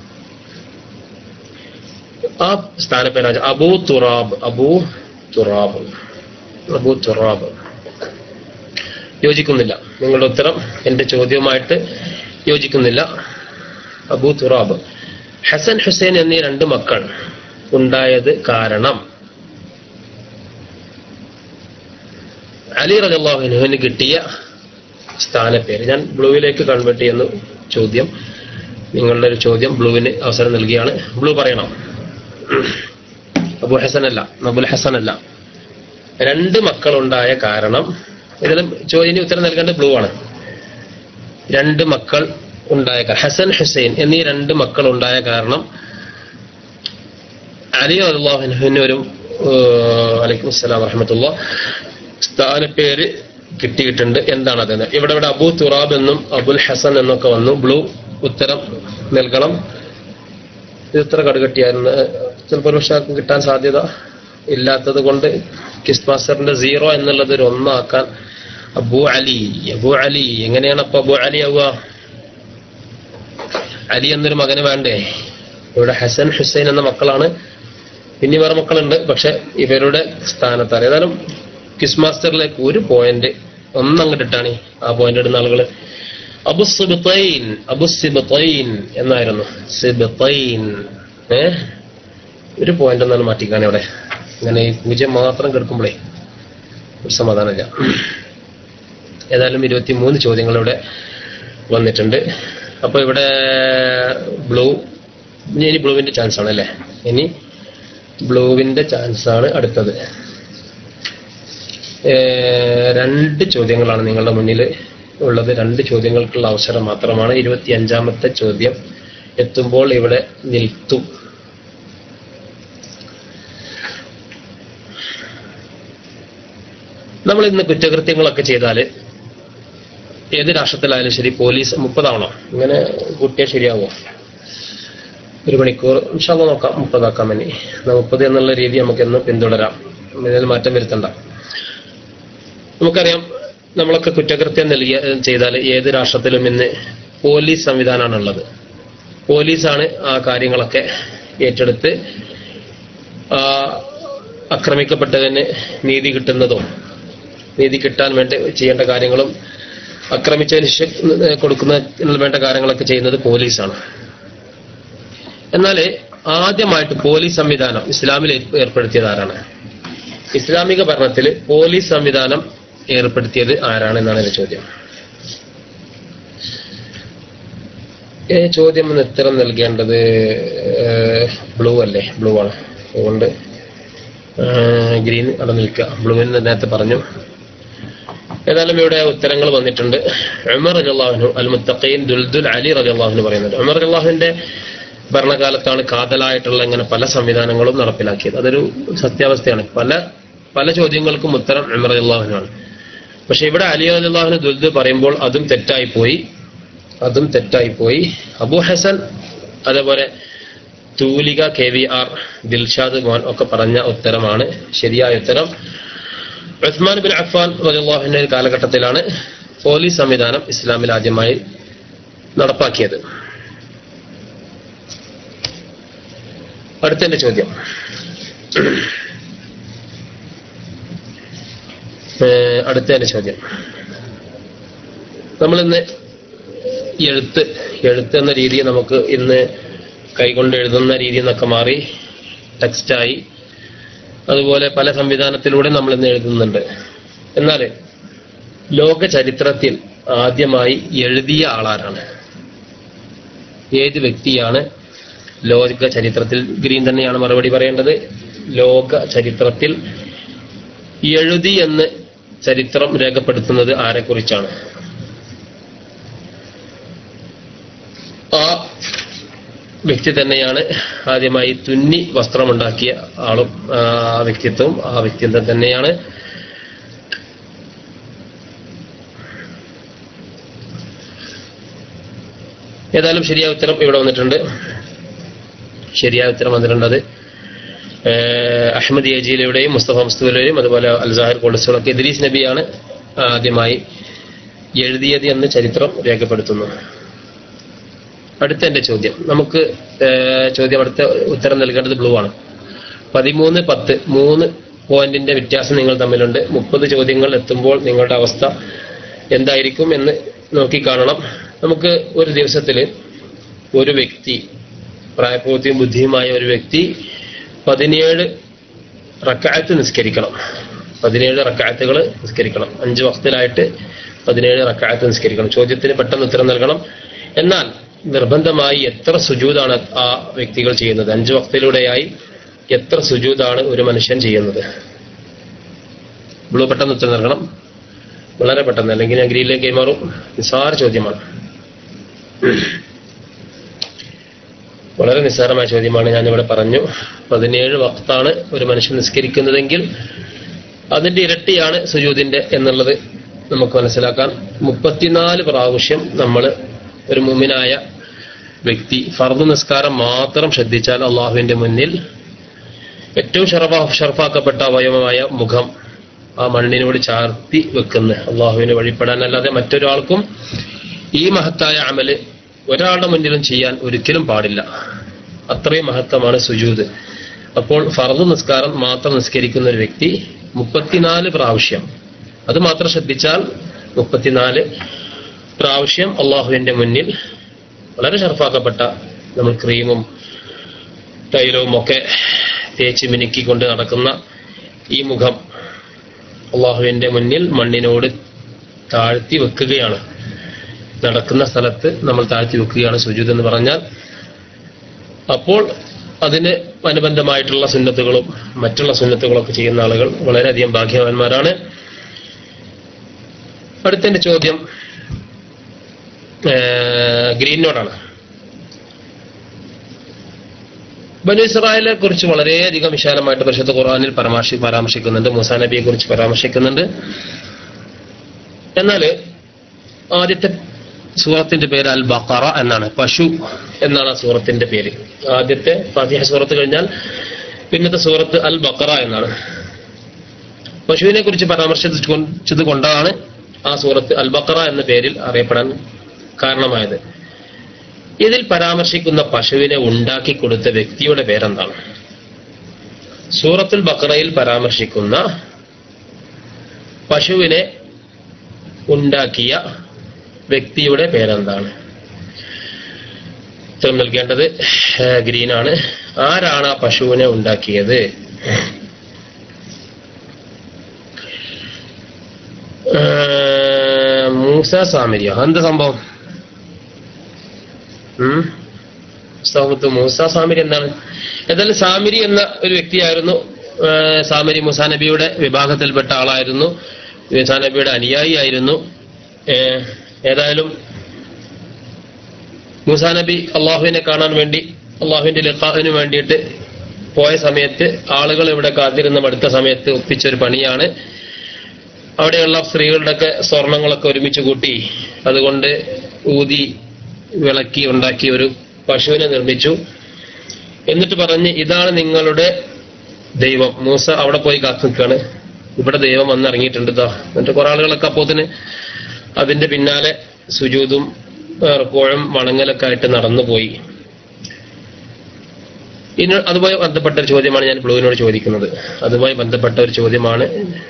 ആ സ്ഥാനപ്പേരാജ അബൂ തുറാബ് അബൂ തുറാബ് അബൂ തുറാബ് യോജിക്കുന്നില്ല നിങ്ങളുടെ ഉത്തരം എന്റെ ചോദ്യവുമായിട്ട് യോജിക്കുന്നില്ല അബൂ തുറാബ് ഹസൻ ഹുസൈൻ എന്നീ രണ്ട് മക്കൾ ഉണ്ടായത് കാരണം അലി റജാഹുനുവിന് കിട്ടിയ സ്ഥാനപ്പേര് ഞാൻ ബ്ലൂവിലേക്ക് കൺവേർട്ട് ചെയ്യുന്ന ചോദ്യം നിങ്ങളുടെ ഒരു ചോദ്യം ബ്ലൂവിന് അവസരം നൽകിയാണ് ബ്ലൂ പറയണം അബു ഹസൻ അല്ല നബുൽ ഹസൻ അല്ല രണ്ട് മക്കളുണ്ടായ കാരണം ഇതിലും ചോദ്യത്തിന് ഉത്തരം നൽകേണ്ടത് ബ്ലൂ ആണ് രണ്ട് മക്കൾ ഉണ്ടായ കാ- ഹസൻ ഹുസൈൻ എന്നീ രണ്ട് മക്കൾ ഉണ്ടായ കാരണം അലി അള്ളാഹുവിന് ഒരു അലൈക്കും അസ്സലാം വറഹമത്തുള്ള സ്ഥാനപ്പേര് കിട്ടിയിട്ടുണ്ട് എന്താണ് അതെന്ന് ഇവിടെ ഇവിടെ അബൂ തുറാബ് എന്നും അബുൽ ഹസൻ എന്നൊക്കെ വന്നു ബ്ലൂ ഉത്തരം നൽകണം ഇത് ഇത്ര കടുകട്ടിയായിരുന്നു ചിലപ്പോൾ ഒരു പക്ഷേ ആർക്കും കിട്ടാൻ സാധ്യത ഇല്ലാത്തത് കൊണ്ട് കിസ് മാസ്റ്ററിന്റെ സീറോ എന്നുള്ളത് ഒരു ഒന്നാക്കാൻ അബു അലി അബു അലി എങ്ങനെയാണ് അപ്പൊ അബു അലി ആവുക അലി എന്നൊരു മകന് വേണ്ടേ ഇവിടെ ഹസൻ ഹുസൈൻ എന്ന മക്കളാണ് പിന്നെ വേറെ മക്കളുണ്ട് പക്ഷെ ഇവരുടെ സ്ഥാനത്താണ് ഏതായാലും കിസ് മാസ്റ്ററിലേക്ക് ഒരു പോയിന്റ് ഒന്നങ്ങോട്ട് ഇട്ടാണ് ആ പോയിന്റ് ഇടുന്ന ആളുകൾ അബു സിബത്തൈൻ അബു സിബത്തൈൻ എന്നായിരുന്നു സിബത്തൈൻ ഏ ഒരു പോയിന്റ് എന്നാണ് മാറ്റിക്കാണ് ഇവിടെ ഇങ്ങനെ ഈ പൂജ്യം മാത്രം കിടക്കുമ്പോഴേ ഒരു സമാധാനമില്ല ഏതായാലും ഇരുപത്തി മൂന്ന് ചോദ്യങ്ങൾ ഇവിടെ വന്നിട്ടുണ്ട് അപ്പൊ ഇവിടെ ബ്ലൂ ഇനി ബ്ലൂവിന്റെ ചാൻസ് ആണ് അല്ലേ ഇനി ബ്ലൂവിന്റെ ചാൻസ് ആണ് അടുത്തത് ഏർ രണ്ട് ചോദ്യങ്ങളാണ് നിങ്ങളുടെ മുന്നിൽ ഉള്ളത് രണ്ട് ചോദ്യങ്ങൾക്കുള്ള അവസരം മാത്രമാണ് ഇരുപത്തി അഞ്ചാമത്തെ ചോദ്യം എത്തുമ്പോൾ ഇവിടെ നിൽത്തും നമ്മൾ ഇന്ന് കുറ്റകൃത്യങ്ങളൊക്കെ ചെയ്താൽ ഏത് രാഷ്ട്രത്തിലായാലും ശരി പോലീസ് മുപ്പതാവണോ ഇങ്ങനെ കൂട്ടിയാൽ ശരിയാവോ ഒരു മണിക്കൂർ ഇൻഷാല്ല നോക്കാം മുപ്പതാക്കാം ഇനി എന്നാ മുപ്പത് എന്നുള്ള രീതി നമുക്ക് എന്ന് പിന്തുടരാം ഇതിൽ മാറ്റം വരുത്തണ്ട നമുക്കറിയാം നമ്മളൊക്കെ കുറ്റകൃത്യം നൽകിയ ചെയ്താൽ ഏത് രാഷ്ട്രത്തിലും ഇന്ന് പോലീസ് സംവിധാനമാണ് ഉള്ളത് പോലീസാണ് ആ കാര്യങ്ങളൊക്കെ ഏറ്റെടുത്ത് ആ ആക്രമിക്കപ്പെട്ടതിന് നീതി കിട്ടുന്നതും നീതി കിട്ടാൻ വേണ്ടി ചെയ്യേണ്ട കാര്യങ്ങളും ആക്രമിച്ചതിന് ശിക്ഷ കൊടുക്കുന്ന വേണ്ട കാര്യങ്ങളൊക്കെ ചെയ്യുന്നത് പോലീസാണ് എന്നാൽ ആദ്യമായിട്ട് പോലീസ് സംവിധാനം ഇസ്ലാമിൽ ഏർപ്പെടുത്തിയത് ആരാണ് ഇസ്ലാമിക ഭരണത്തിൽ പോലീസ് സംവിധാനം ഏർപ്പെടുത്തിയത് ആരാണ് എന്നാണ് എന്റെ ചോദ്യം ഈ ചോദ്യം ഒന്ന് ഉത്തരം നൽകേണ്ടത് ബ്ലൂ അല്ലേ ബ്ലൂ ആണ് അതുകൊണ്ട് ഗ്രീൻ അവിടെ നിൽക്കുക ബ്ലൂവിന് നേരത്തെ പറഞ്ഞു ഏതായാലും ഇവിടെ ഉത്തരങ്ങൾ വന്നിട്ടുണ്ട് ഉമർ റജാഹുനു അൽ മുത്തഖീൻ ദുൽദുൽ അലി റജാഹുനു പറയുന്നുണ്ട് ഉമർ റജാഹുവിന്റെ ഭരണകാലത്താണ് കാതലായിട്ടുള്ള ഇങ്ങനെ പല സംവിധാനങ്ങളും നടപ്പിലാക്കിയത് അതൊരു സത്യാവസ്ഥയാണ് പല പല ചോദ്യങ്ങൾക്കും ഉത്തരം ഉമർ റജാഹുനാണ് പക്ഷെ ഇവിടെ അലി അള്ളാഹുന് ദുൽദ് പറയുമ്പോൾ അതും തെറ്റായി പോയി അതും തെറ്റായി പോയി അബു ഹസൻ അതേപോലെ തൂലിക കെ വി ആർ ദിൽഷാദ് മോൻ ഒക്കെ പറഞ്ഞ ഉത്തരമാണ് ശരിയായ ഉത്തരം ഉസ്മാൻ ബിൻ അഫ്ഫാൻ റളിയല്ലാഹുവിന്റെ ഒരു കാലഘട്ടത്തിലാണ് പോലീസ് സംവിധാനം ഇസ്ലാമിൽ ആദ്യമായി നടപ്പാക്കിയത് അടുത്തെന്റെ ചോദ്യം ഏഹ് അടുത്തതിന്റെ ചോദ്യം നമ്മളിന്ന് എഴുത്ത് എഴുത്ത് എന്ന രീതി നമുക്ക് ഇന്ന് കൈകൊണ്ട് എഴുതുന്ന രീതി എന്നൊക്കെ മാറി ടെക്സ്റ്റായി അതുപോലെ പല സംവിധാനത്തിലൂടെ നമ്മൾ ഇന്ന് എഴുതുന്നുണ്ട് എന്നാൽ ലോക ചരിത്രത്തിൽ ആദ്യമായി എഴുതിയ ആളാരാണ് ഏത് വ്യക്തിയാണ് ലോക ചരിത്രത്തിൽ ഗ്രീൻ തന്നെയാണ് മറുപടി പറയേണ്ടത് ലോക ചരിത്രത്തിൽ എഴുതി എന്ന് ചരിത്രം രേഖപ്പെടുത്തുന്നത് ആരെക്കുറിച്ചാണ് വ്യക്തി തന്നെയാണ് ആദ്യമായി തുന്നി വസ്ത്രമുണ്ടാക്കിയ ആളും ആ വ്യക്തിത്വം ആ വ്യക്തിത്വം തന്നെയാണ് ഏതായാലും ശരിയായ ഉത്തരം ഇവിടെ വന്നിട്ടുണ്ട് ശരിയായ ഉത്തരം വന്നിട്ടുണ്ട് അത് ഏഹ് അഹമ്മദ് യജീലയുടെയും മുസ്തഫ മുസ്തുലയുടെയും അതുപോലെ അൽസാഹിർ കൊളസുകളൊക്കെ ഇദ്രീസ് നബിയാണ് ആദ്യമായി എഴുതിയത് എന്ന് ചരിത്രം രേഖപ്പെടുത്തുന്നു അടുത്ത എന്റെ ചോദ്യം നമുക്ക് ഏഹ് ചോദ്യം അടുത്ത ഉത്തരം നൽകേണ്ടത് ബ്ലൂ ആണ് പതിമൂന്ന് പത്ത് മൂന്ന് പോയിന്റിന്റെ വ്യത്യാസം നിങ്ങൾ തമ്മിലുണ്ട് മുപ്പത് ചോദ്യങ്ങൾ എത്തുമ്പോൾ നിങ്ങളുടെ അവസ്ഥ എന്തായിരിക്കും എന്ന് നോക്കിക്കാണണം നമുക്ക് ഒരു ദിവസത്തിൽ ഒരു വ്യക്തി പ്രായപൂർത്തിയും ബുദ്ധിയുമായ ഒരു വ്യക്തി പതിനേഴ് റക്കായത്ത് നിസ്കരിക്കണം പതിനേഴ് റക്കായത്തുകൾ നിസ്കരിക്കണം അഞ്ച് വക്തിലായിട്ട് പതിനേഴ് റക്കായത്ത് നിസ്കരിക്കണം ചോദ്യത്തിന് പെട്ടെന്ന് ഉത്തരം നൽകണം എന്നാൽ നിർബന്ധമായി എത്ര സുജൂതാണ് ആ വ്യക്തികൾ ചെയ്യുന്നത് അഞ്ച് വക്തിലൂടെയായി എത്ര സുജൂതാണ് ഒരു മനുഷ്യൻ ചെയ്യുന്നത് ബ്ലൂ പെട്ടെന്ന് ഉത്തരം നൽകണം വളരെ പെട്ടെന്ന് അല്ലെങ്കിൽ ഞാൻ ഗ്രീനിലേക്ക് കൈമാറും നിസ്സാര ചോദ്യമാണ് വളരെ നിസ്സാരമായ ചോദ്യമാണ് ഞാനിവിടെ പറഞ്ഞു പതിനേഴ് വക്താണ് ഒരു മനുഷ്യൻ നിസ്കരിക്കുന്നതെങ്കിൽ അതിന്റെ ഇരട്ടിയാണ് സുജൂദിന്റെ എന്നുള്ളത് നമുക്ക് മനസ്സിലാക്കാൻ മുപ്പത്തിനാല് പ്രാവശ്യം നമ്മൾ ഒരു മുമിനായ വ്യക്തി ഫർദ് നിസ്കാരം മാത്രം ശ്രദ്ധിച്ചാൽ അള്ളാഹുവിന്റെ മുന്നിൽ ഏറ്റവും ഷറഫാ ഷർഫാക്കപ്പെട്ട അവയവമായ മുഖം ആ മണ്ണിനോട് ചാർത്തി വെക്കുന്ന അള്ളാഹുവിനെ വഴിപ്പെടാനല്ലാതെ മറ്റൊരാൾക്കും ഈ മഹത്തായ അമല് ഒരാളുടെ മുന്നിലും ചെയ്യാൻ ഒരിക്കലും പാടില്ല അത്രയും മഹത്വമാണ് സുജൂദ് അപ്പോൾ ഫർദ് നിസ്കാരം മാത്രം നിസ്കരിക്കുന്ന ഒരു വ്യക്തി മുപ്പത്തിനാല് പ്രാവശ്യം അത് മാത്രം ശ്രദ്ധിച്ചാൽ മുപ്പത്തിനാല് പ്രാവശ്യം അള്ളാഹുവിന്റെ മുന്നിൽ വളരെ ഷർഫാക്കപ്പെട്ട നമ്മൾ ക്രീമും തൈലവും ഒക്കെ തേച്ച് മിനുക്കിക്കൊണ്ട് നടക്കുന്ന ഈ മുഖം അള്ളാഹുവിന്റെ മുന്നിൽ മണ്ണിനോട് താഴ്ത്തി വെക്കുകയാണ് നടക്കുന്ന സ്ഥലത്ത് നമ്മൾ താഴ്ത്തി വെക്കുകയാണ് സുജൂദ് എന്ന് പറഞ്ഞാൽ അപ്പോൾ അതിന് അനുബന്ധമായിട്ടുള്ള സുന്നത്തുകളും മറ്റുള്ള സുന്നത്തുകളൊക്കെ ചെയ്യുന്ന ആളുകൾ വളരെയധികം ഭാഗ്യവാന്മാരാണ് അടുത്തെന്റെ ചോദ്യം ഗ്രീനോടാണ് ബനു ഇസ്രായേലിനെ കുറിച്ച് വളരെയധികം വിശാലമായിട്ട് പരിശുദ്ധ ഖുർആനിൽ പരാമർശി പരാമർശിക്കുന്നുണ്ട് മൂസാ നബിയെ കുറിച്ച് പരാമർശിക്കുന്നുണ്ട് എന്നാൽ ആദ്യത്തെ സൂറത്തിന്റെ പേര് അൽ ബഖറ എന്നാണ് പശു എന്നാണ് ആ സൂറത്തിന്റെ പേര് ആദ്യത്തെ ഫാത്തിഹ സൂറത്ത് കഴിഞ്ഞാൽ പിന്നത്തെ സൂറത്ത് അൽ ബഖറ എന്നാണ് പശുവിനെ കുറിച്ച് പരാമർശിച്ചത് കൊണ്ടാണ് ആ സൂറത്ത് അൽ ബഖറ എന്ന പേരിൽ അറിയപ്പെടാൻ കാരണമായത് ഇതിൽ പരാമർശിക്കുന്ന പശുവിനെ ഉണ്ടാക്കി കൊടുത്ത വ്യക്തിയുടെ പേരെന്താണ് സൂറത്തുൽ ബഖറയിൽ പരാമർശിക്കുന്ന പശുവിനെ ഉണ്ടാക്കിയ വ്യക്തിയുടെ പേരെന്താണ് ഉത്തരം നൽകേണ്ടത് ഗ്രീനാണ് ആരാണ് ആ പശുവിനെ ഉണ്ടാക്കിയത് മൂസ സാമരിയ എന്താ സംഭവം ഉം? സൗമത്ത് മൂസ സാമിരി എന്താണ് ഏതായാലും സാമിരി എന്ന ഒരു വ്യക്തിയായിരുന്നു ആ, സാമരി മുസാ നബിയുടെ വിഭാഗത്തിൽപ്പെട്ട ആളായിരുന്നു മുസാ നബിയുടെ അനുയായി ആയിരുന്നു ഏ, ഏതായാലും മൂസാ നബി അള്ളാഹുവിനെ കാണാൻ വേണ്ടി അള്ളാഹുവിന്റെ ലഖാഹിന് വേണ്ടിയിട്ട് പോയ സമയത്ത് ആളുകൾ ഇവിടെ കാത്തിരുന്ന അടുത്ത സമയത്ത് ഒപ്പിച്ചൊരു പണിയാണ് അവിടെയുള്ള സ്ത്രീകളുടെയൊക്കെ സ്വർണങ്ങളൊക്കെ ഒരുമിച്ച് കൂട്ടി അതുകൊണ്ട് ഊതി വിളക്കി ഉണ്ടാക്കി ഒരു പശുവിനെ നിർമ്മിച്ചു എന്നിട്ട് പറഞ്ഞ് ഇതാണ് നിങ്ങളുടെ ദൈവം മൂസ അവിടെ പോയി കാത്തു നിൽക്കുകയാണ് ഇവിടെ ദൈവം വന്ന് ഇറങ്ങിയിട്ടുണ്ട് ഇതാ എന്നിട്ട് കുറെ ആളുകളൊക്കെ അപ്പോത്തിന് അതിന്റെ പിന്നാലെ സുജൂതും കോഴം വണങ്ങലൊക്കെ ആയിട്ട് നടന്നു പോയി ഇനി അതുമായി ബന്ധപ്പെട്ട ഒരു ചോദ്യമാണ് ഞാൻ ബ്ലൂവിനോട് ചോദിക്കുന്നത് അതുമായി ബന്ധപ്പെട്ട ഒരു ചോദ്യമാണ്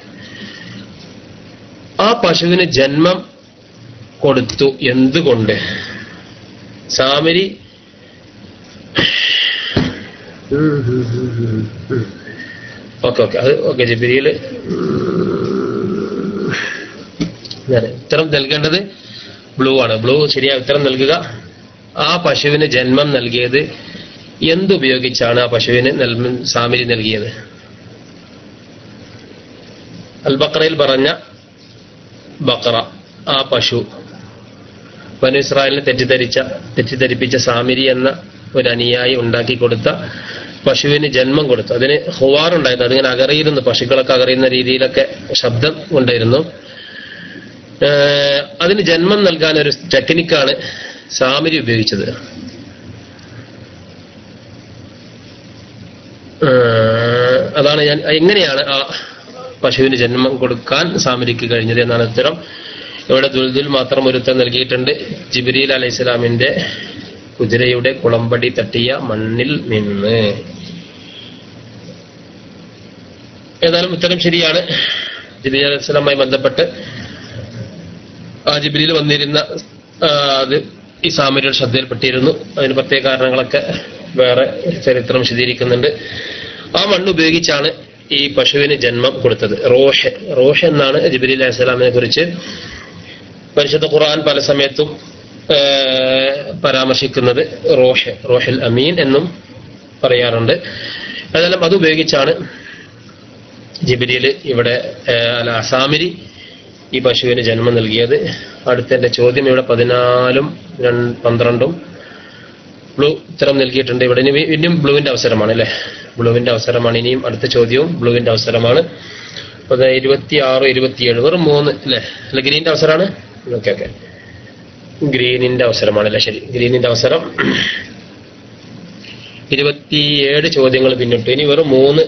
ആ പശുവിന് ജന്മം കൊടുത്തു എന്തുകൊണ്ട് സാമരി ഓക്കെ ഓക്കെ അത് ഓക്കെ ജബിരിയില് ഉത്തരം നൽകേണ്ടത് ബ്ലൂ ആണ് ബ്ലൂ ശരിയായ ഉത്തരം നൽകുക ആ പശുവിന് ജന്മം നൽകിയത് എന്തുപയോഗിച്ചാണ് ആ പശുവിന് നൽ- സാമരി നൽകിയത് അൽ ബക്രയിൽ പറഞ്ഞ ബക്ര ആ പശു ബനു ഇസ്രായേലിനെ തെറ്റിദ്ധരിച്ച തെറ്റിദ്ധരിപ്പിച്ച സാമിരി എന്ന ഒരു അനുയായി ഉണ്ടാക്കി കൊടുത്ത പശുവിന് ജന്മം കൊടുത്തു അതിന് ഹുവാർ ഉണ്ടായിരുന്നു അതിങ്ങനെ അകറിയിരുന്നു പശുക്കളൊക്കെ അകറിയുന്ന രീതിയിലൊക്കെ ശബ്ദം ഉണ്ടായിരുന്നു ഏഹ് അതിന് ജന്മം നൽകാൻ ഒരു ടെക്നിക്കാണ് സാമരി ഉപയോഗിച്ചത് ഏഹ് അതാണ് ഞാൻ എങ്ങനെയാണ് ആ പശുവിന് ജന്മം കൊടുക്കാൻ സാമരിക്ക് കഴിഞ്ഞത് എന്നാണ് ഉത്തരം ഇവിടെ ദുൽദുൽ മാത്രം ഒരുത്തം നൽകിയിട്ടുണ്ട് ജിബിരിൽ അലൈഹി സ്വലാമിന്റെ കുതിരയുടെ കുളമ്പടി തട്ടിയ മണ്ണിൽ നിന്ന് ഏതായാലും ഉത്തരം ശരിയാണ് ജിബിരി അലൈഹി സ്വലാമായി ബന്ധപ്പെട്ട് ആ ജിബിരിയിൽ വന്നിരുന്ന ആ, അത് ഈ സാമരിയുടെ ശ്രദ്ധയിൽപ്പെട്ടിരുന്നു അതിന് പ്രത്യേക കാരണങ്ങളൊക്കെ വേറെ ചരിത്രം വിശദീകരിക്കുന്നുണ്ട് ആ മണ്ണ് ഉപയോഗിച്ചാണ് ഈ പശുവിന് ജന്മം കൊടുത്തത് റോഷ് റോഷ് എന്നാണ് ജിബിരി അലൈഹി സ്വലാമിനെ കുറിച്ച് പരിശുദ്ധ ഖുർആൻ പല സമയത്തും ആ, പരാമർശിക്കുന്നത് റോഷ് റോഹിൽ അമീൻ എന്നും പറയാറുണ്ട് ഏതായാലും അത് ഉപയോഗിച്ചാണ് ജിബിരിയിൽ ഇവിടെ ആ, അല്ല അസാമിരി ഈ പശുവിന് ജന്മം നൽകിയത് അടുത്ത എന്റെ ചോദ്യം ഇവിടെ പതിനാലും രണ്ട് പന്ത്രണ്ടും ബ്ലൂ ഉത്തരം നൽകിയിട്ടുണ്ട് ഇവിടെ ഇനി വി- ഇനിയും ബ്ലൂവിന്റെ അവസരമാണ് അല്ലെ ബ്ലൂവിന്റെ അവസരമാണ് ഇനിയും അടുത്ത ചോദ്യവും ബ്ലൂവിന്റെ അവസരമാണ് അപ്പൊ ദേ ഇരുപത്തി ആറ് ഇരുപത്തിയേഴ് വെറും മൂന്ന് അല്ലെ അല്ല ഗ്രീനിന്റെ അവസരമാണ് ഓക്കെ ഓക്കെ ഗ്രീനിന്റെ അവസരമാണ് അല്ലെ ശരി ഗ്രീനിന്റെ അവസരം ഇരുപത്തിയേഴ് ചോദ്യങ്ങൾ പിന്നിട്ടു ഇനി വെറും മൂന്ന്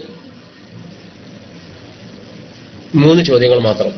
മൂന്ന് ചോദ്യങ്ങൾ മാത്രം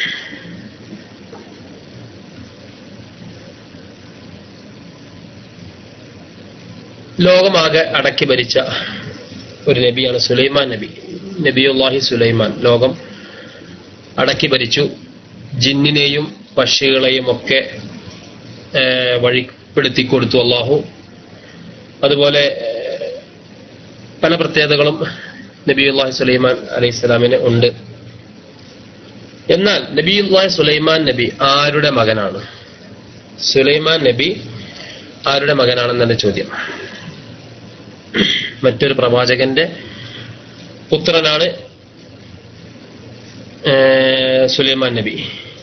ലോകമാകെ അടക്കി ഭരിച്ച ഒരു നബിയാണ് സുലൈമാൻ നബി നബിയുല്ലാഹി സുലൈമാൻ ലോകം അടക്കി ഭരിച്ചു ജിന്നിനെയും പക്ഷികളെയും ഒക്കെ ഏഹ്, വഴിപ്പെടുത്തി കൊടുത്തു അള്ളാഹു അതുപോലെ ഏഹ്, പല പ്രത്യേകതകളും നബിയുല്ലാഹി സുലൈമാൻ അലൈഹി സ്വലാമിന് ഉണ്ട് എന്നാൽ നബിയുല്ലാഹി സുലൈമാൻ നബി ആരുടെ മകനാണ് സുലൈമാൻ നബി ആരുടെ മകനാണെന്നാണ് ചോദ്യം മറ്റൊരു പ്രവാചകന്റെ പുത്രനാണ് ഏഹ്, സുലൈമാൻ നബി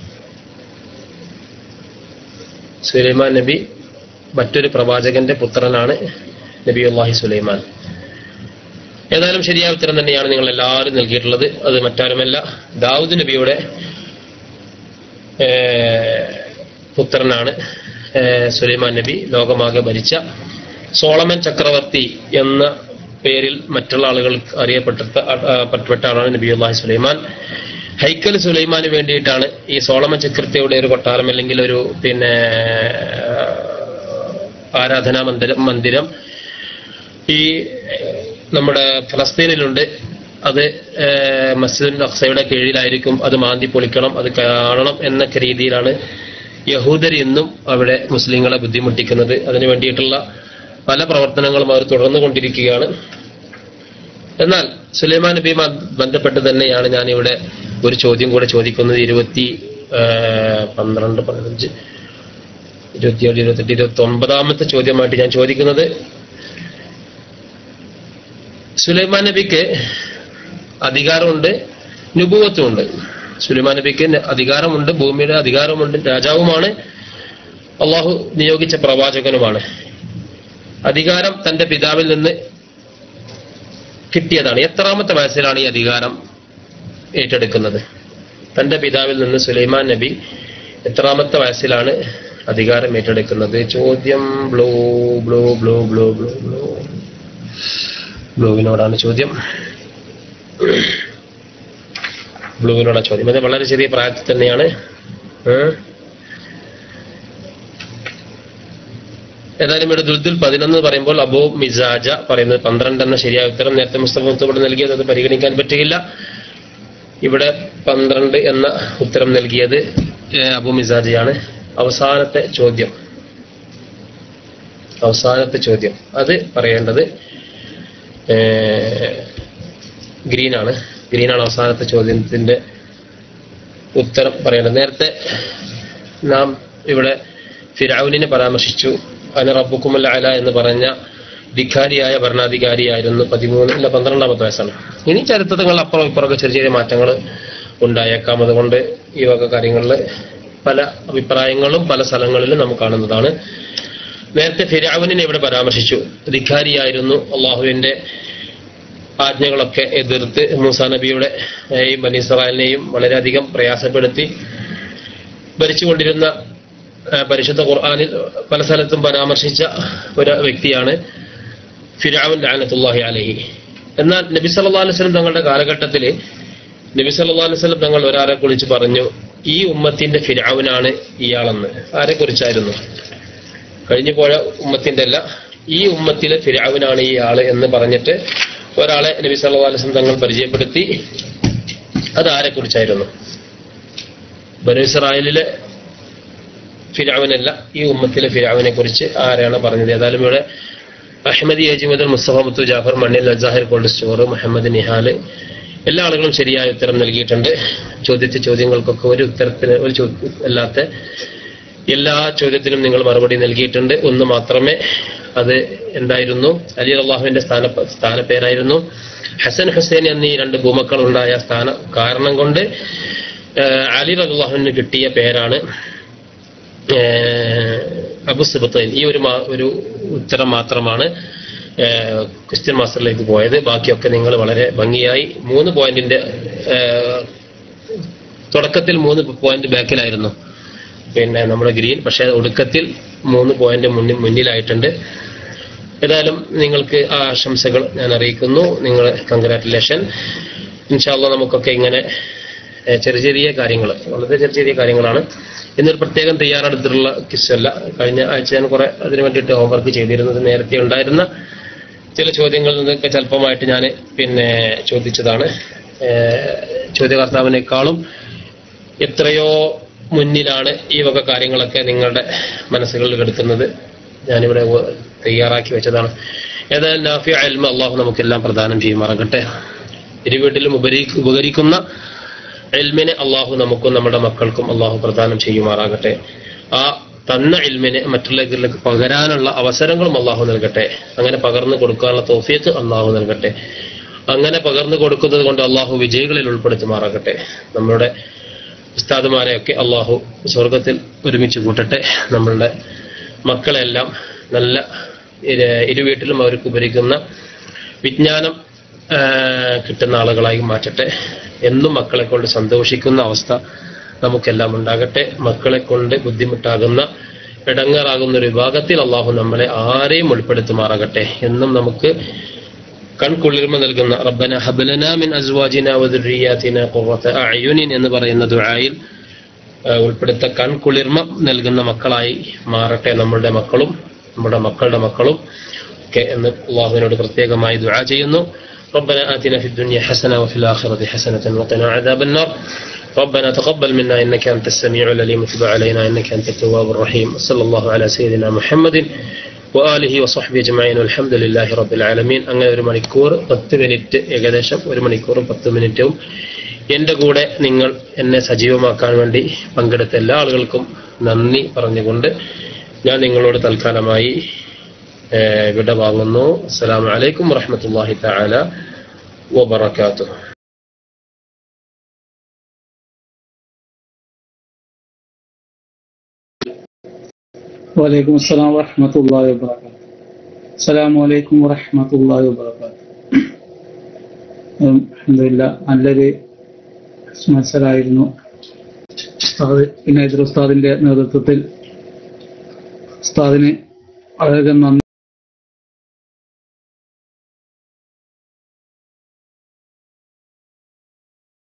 സുലൈമാൻ നബി മറ്റൊരു പ്രവാചകന്റെ പുത്രനാണ് നബിയുല്ലാഹി സുലൈമാൻ ഏതായാലും ശരിയായ ഉത്തരം തന്നെയാണ് നിങ്ങൾ എല്ലാവരും നൽകിയിട്ടുള്ളത് അത് മറ്റാരുമല്ല ദാവൂദ് നബിയുടെ ഏഹ്, പുത്രനാണ് ഏഹ്, സുലൈമാൻ നബി ലോകമാകെ ഭരിച്ച സോളമൻ ചക്രവർത്തി എന്ന പേരിൽ മറ്റുള്ള ആളുകൾ അറിയപ്പെട്ട പെട്ട ആളാണ് നബി അള്ളാഹി സുലൈമാൻ ഹൈക്കൽ സുലൈമാന് വേണ്ടിയിട്ടാണ് ഈ സോളമൻ ചക്രവർത്തിയുടെ ഒരു കൊട്ടാരം അല്ലെങ്കിൽ ഒരു പിന്നെ ആരാധനാ മന്ദിരം മന്ദിരം ഈ ഏഹ്, നമ്മുടെ ഫലസ്തീനിലുണ്ട് അത് ഏഹ്, മസ്ജിദുൽ അക്സയുടെ കീഴിലായിരിക്കും അത് മാന്തി പൊളിക്കണം അത് കാണണം എന്നൊക്കെ രീതിയിലാണ് യഹൂദർ ഇന്നും അവിടെ മുസ്ലിങ്ങളെ ബുദ്ധിമുട്ടിക്കുന്നത് അതിനു വേണ്ടിയിട്ടുള്ള പല പ്രവർത്തനങ്ങളും അവർ തുടർന്നുകൊണ്ടിരിക്കുകയാണ് എന്നാൽ സുലൈമാൻ നബിയുമായി ബന്ധപ്പെട്ട് തന്നെയാണ് ഞാൻ ഇവിടെ ഒരു ചോദ്യം കൂടെ ചോദിക്കുന്നത് ഇരുപത്തി ഏഹ്, പന്ത്രണ്ട് പതിനഞ്ച് ഇരുപത്തിയേഴ് ഇരുപത്തെട്ട് ഇരുപത്തി ഒമ്പതാമത്തെ ചോദ്യമായിട്ട് ഞാൻ ചോദിക്കുന്നത് സുലൈമാൻ നബിക്ക് അധികാരമുണ്ട് നുപൂവത്തുമുണ്ട് സുലൈമാൻ നബിക്ക് ന- അധികാരമുണ്ട് ഭൂമിയുടെ അധികാരമുണ്ട് രാജാവുമാണ് അള്ളാഹു നിയോഗിച്ച പ്രവാചകനുമാണ് അധികാരം തന്റെ പിതാവിൽ നിന്ന് കിട്ടിയതാണ് എത്രാമത്തെ വയസ്സിലാണ് ഈ അധികാരം ഏറ്റെടുക്കുന്നത് തന്റെ പിതാവിൽ നിന്ന് സുലൈമാൻ നബി എത്രാമത്തെ വയസ്സിലാണ് അധികാരം ഏറ്റെടുക്കുന്നത് ചോദ്യം blue blue blue blue blue blue ബ്ലൂവിനോടാണ് ചോദ്യം ബ്ലൂവിനോടാണ് ചോദ്യം അത് വളരെ ചെറിയ പ്രായത്തിൽ തന്നെയാണ് ഏ? ഏതായാലും ഇവിടെ ദുൽദുൽ പതിനൊന്ന് പറയുമ്പോൾ അബൂ മിസാജ പറയുന്നത് പന്ത്രണ്ട് എന്ന ശരിയായ ഉത്തരം നേരത്തെ മുസ്തഫ ഇവിടെ നൽകിയത് അത് പരിഗണിക്കാൻ പറ്റുകയില്ല ഇവിടെ പന്ത്രണ്ട് എന്ന ഉത്തരം നൽകിയത് ഏ, അബൂ മിസാജയാണ് അവസാനത്തെ ചോദ്യം അവസാനത്തെ ചോദ്യം അത് പറയേണ്ടത് ഗ്രീനാണ് ഗ്രീനാണ് അവസാനത്തെ ചോദ്യത്തിന്റെ ഉത്തരം പറയേണ്ടത് നേരത്തെ നാം ഇവിടെ ഫിരൌനിനെ പരാമർശിച്ചു അന റബ്ബുക്കുമല്ല അല എന്ന് പറഞ്ഞ ധിക്കാരിയായ ഭരണാധികാരിയായിരുന്നു പതിമൂന്ന് അല്ല പന്ത്രണ്ടാമത്തെ വയസ്സാണ് ഇനി ചരിത്രങ്ങൾ അപ്പുറം ഇപ്പുറമൊക്കെ ചെറിയ ചെറിയ മാറ്റങ്ങൾ ഉണ്ടായേക്കാം അതുകൊണ്ട് ഈ വക കാര്യങ്ങളിൽ പല അഭിപ്രായങ്ങളും പല സ്ഥലങ്ങളിലും നമുക്ക് കാണുന്നതാണ് നേരത്തെ ഫിരാവുനെ ഇവിടെ പരാമർശിച്ചു ധിക്കാരിയായിരുന്നു അള്ളാഹുവിന്റെ ആജ്ഞകളൊക്കെ എതിർത്ത് മൂസാ നബിയുടെ ഈ ബനിസ്രാലിനെയും വളരെയധികം പ്രയാസപ്പെടുത്തി ഭരിച്ചുകൊണ്ടിരുന്ന ആ, പരിശുദ്ധ ഖുർആാനിൽ പല സ്ഥലത്തും പരാമർശിച്ച ഒരു വ്യക്തിയാണ് ഫിരാവുൻ ലാനത്തുല്ലാഹി അലഹി എന്നാൽ നബി സല്ലല്ലാഹു അലൈഹി വസല്ലം തങ്ങളുടെ കാലഘട്ടത്തിൽ നബി സല്ലല്ലാഹു അലൈഹി വസല്ലം തങ്ങൾ ഒരാളെ കുറിച്ച് പറഞ്ഞു ഈ ഉമ്മത്തിന്റെ ഫിരാവുനാണ് ഇയാളെന്ന് ആരെ കുറിച്ചായിരുന്നു കഴിഞ്ഞു പോയ ഉമ്മത്തിന്റെ അല്ല ഈ ഉമ്മത്തിലെ ഫിരാവുനാണ് ഈ ആള് എന്ന് പറഞ്ഞിട്ട് ഒരാളെ നബി സല്ലല്ലാഹു അലൈഹി വസല്ലം തങ്ങൾ പരിചയപ്പെടുത്തി അത് ആരെ കുറിച്ചായിരുന്നു ബനു ഇസ്രായേലിലെ ഫിരാവിനല്ല ഈ ഉമ്മത്തിലെ ഫിരാവിനെ കുറിച്ച് ആരാണ് പറഞ്ഞത് ഏതായാലും ഇവിടെ അഹമ്മദി അജിമദ് മുസ്തഫ മുത്തു ജാഫർ മണ്ണിൽ അജാഹിർ കോൾഡ് സ്റ്റോർ മുഹമ്മദ് നിഹാല് എല്ലാ ആളുകളും ശരിയായ ഉത്തരം നൽകിയിട്ടുണ്ട് ചോദിച്ച ചോദ്യങ്ങൾക്കൊക്കെ ഒരു ഉത്തരത്തിന് ഒരു ചോദ്യം അല്ലാത്ത എല്ലാ ചോദ്യത്തിനും നിങ്ങൾ മറുപടി നൽകിയിട്ടുണ്ട് ഒന്ന് മാത്രമേ അത് എന്തായിരുന്നു അലി അള്ളാഹുവിന്റെ സ്ഥാന സ്ഥാനപ്പേരായിരുന്നു ഹസൻ ഹുസൈൻ എന്നീ രണ്ട് ഭൂമക്കൾ ഉണ്ടായ സ്ഥാന കാരണം കൊണ്ട് ഏഹ്, അലി അള്ളാഹുവിന് കിട്ടിയ പേരാണ് ഏഹ്, അബു സിബത്തൈൻ ഈ ഒരു മാ- ഒരു ഉത്തരം മാത്രമാണ് ഏഹ്, ക്രിസ്ത്യൻ മാസ്റ്ററിലേക്ക് പോയത് ബാക്കിയൊക്കെ നിങ്ങൾ വളരെ ഭംഗിയായി മൂന്ന് പോയിന്റിന്റെ ഏഹ്, തുടക്കത്തിൽ മൂന്ന് പോയിന്റ് ബാക്കിലായിരുന്നു പിന്നെ നമ്മുടെ ഗ്രീൻ പക്ഷേ ഒടുക്കത്തിൽ മൂന്ന് പോയിന്റ് മുന്നിൽ മുന്നിലായിട്ടുണ്ട് ഏതായാലും നിങ്ങൾക്ക് ആ ആശംസകൾ ഞാൻ അറിയിക്കുന്നു നിങ്ങൾ കൺഗ്രാറ്റുലേഷൻ ഇൻഷാല്ല നമുക്കൊക്കെ ഇങ്ങനെ ഏഹ്, ചെറിയ ചെറിയ കാര്യങ്ങൾ വളരെ ചെറിയ ചെറിയ കാര്യങ്ങളാണ് ഇന്നൊരു പ്രത്യേകം തയ്യാറെടുത്തിട്ടുള്ള കിസ്സല്ല കഴിഞ്ഞ ആഴ്ച ഞാൻ കുറെ അതിനു വേണ്ടിയിട്ട് ഹോംവർക്ക് ചെയ്തിരുന്നത് നേരത്തെ ഉണ്ടായിരുന്ന ചില ചോദ്യങ്ങളിൽ നിന്നൊക്കെ ചിലപ്പമായിട്ട് ഞാൻ പിന്നെ ചോദിച്ചതാണ് ഏഹ്, ചോദ്യകർത്താവിനേക്കാളും എത്രയോ മുന്നിലാണ് ഈ വക കാര്യങ്ങളൊക്കെ നിങ്ങളുടെ മനസ്സുകളിൽ കിടക്കുന്നത് ഞാനിവിടെ ഉ- തയ്യാറാക്കി വെച്ചതാണ് ഏതായാലും നാഫി അൽമ അള്ളാഹു നമുക്കെല്ലാം പ്രദാനം ചെയ്യുമാറാകട്ടെ ഇരുവീട്ടിലും ഉപരി ഉപകരിക്കുന്ന എൽമിനെ അള്ളാഹു നമുക്കും നമ്മുടെ മക്കൾക്കും അള്ളാഹു പ്രദാനം ചെയ്യുമാറാകട്ടെ ആ തന്ന ഇൽമിനെ മറ്റുള്ളവരിലേക്ക് പകരാനുള്ള അവസരങ്ങളും അള്ളാഹു നൽകട്ടെ അങ്ങനെ പകർന്നു കൊടുക്കാനുള്ള തോഫിയത്ത് അള്ളാഹു നൽകട്ടെ അങ്ങനെ പകർന്നു കൊടുക്കുന്നത് കൊണ്ട് അള്ളാഹു വിജയികളിൽ ഉൾപ്പെടുത്തുമാറാകട്ടെ നമ്മുടെ ഉസ്താദുമാരെയൊക്കെ അള്ളാഹു സ്വർഗത്തിൽ ഒരുമിച്ച് കൂട്ടട്ടെ നമ്മളുടെ മക്കളെല്ലാം നല്ല ഇര- ഇരുവീട്ടിലും അവർക്ക് ഉപരിക്കുന്ന വിജ്ഞാനം ആ, കിട്ടുന്ന ആളുകളായി മാറ്റട്ടെ എന്നും മക്കളെ കൊണ്ട് സന്തോഷിക്കുന്ന അവസ്ഥ നമുക്കെല്ലാം ഉണ്ടാകട്ടെ മക്കളെ കൊണ്ട് ബുദ്ധിമുട്ടാകുന്ന ഇടങ്ങാറാകുന്ന ഒരു വിഭാഗത്തിൽ അള്ളാഹു നമ്മളെ ആരെയും ഉൾപ്പെടുത്തുമാറാകട്ടെ എന്നും നമുക്ക് കൺകുളിർമ നൽകുന്ന റബ്ബന ഹബലന മിൻ അസ്വാജിന വദുരിയാതിന ഖുറത അയുനിൻ എന്ന് പറയുന്ന ദുആയിൽ ആ, ഉൾപ്പെടുത്ത കൺകുളിർമ നൽകുന്ന മക്കളായി മാറട്ടെ നമ്മളുടെ മക്കളും നമ്മുടെ മക്കളുടെ മക്കളും ഒക്കെ എന്ന് അള്ളാഹുവിനോട് പ്രത്യേകമായി ദുആ ചെയ്യുന്നു ربنا آتنا في الدنيا حسنة وفي الآخرة حسنة وقنا عذاب النار ربنا تقبل منا إنك أنت السميع العليم وتب علينا إنك أنت التواب الرحيم صلى الله على سيدنا محمد وآله وصحبه أجمعين والحمد لله رب العالمين അങ്ങനെ ഒരു മണിക്കൂർ പത്ത് മിനിറ്റ് ഏകദേശം ഒരു മണിക്കൂറും പത്ത് മിനിറ്റും എൻ്റെ കൂടെ നിങ്ങൾ എന്നെ സജീവമാക്കാൻ വേണ്ടി പങ്കെടുത്ത എല്ലാ ആളുകൾക്കും നന്ദി പറഞ്ഞുകൊണ്ട് ഞാൻ നിങ്ങളോട് തൽക്കാലമായി ഏഹ്, വിട വാങ്ങുന്നു അസ്സലാമു അലൈക്കും വറഹ്മത്തുള്ളാഹി തആല വബറകാതുഹു وعليكم السلام ورحمة الله وبركاته السلام عليكم ورحمة الله وبركاته അലഹമില്ല നല്ലൊരു മത്സരമായിരുന്നു ഉസ്താദ് പിന്നെ ഉസ്താദിന്റെ നേതൃത്വത്തിൽ ഉസ്താദിന് വളരെയധികം നന്ദി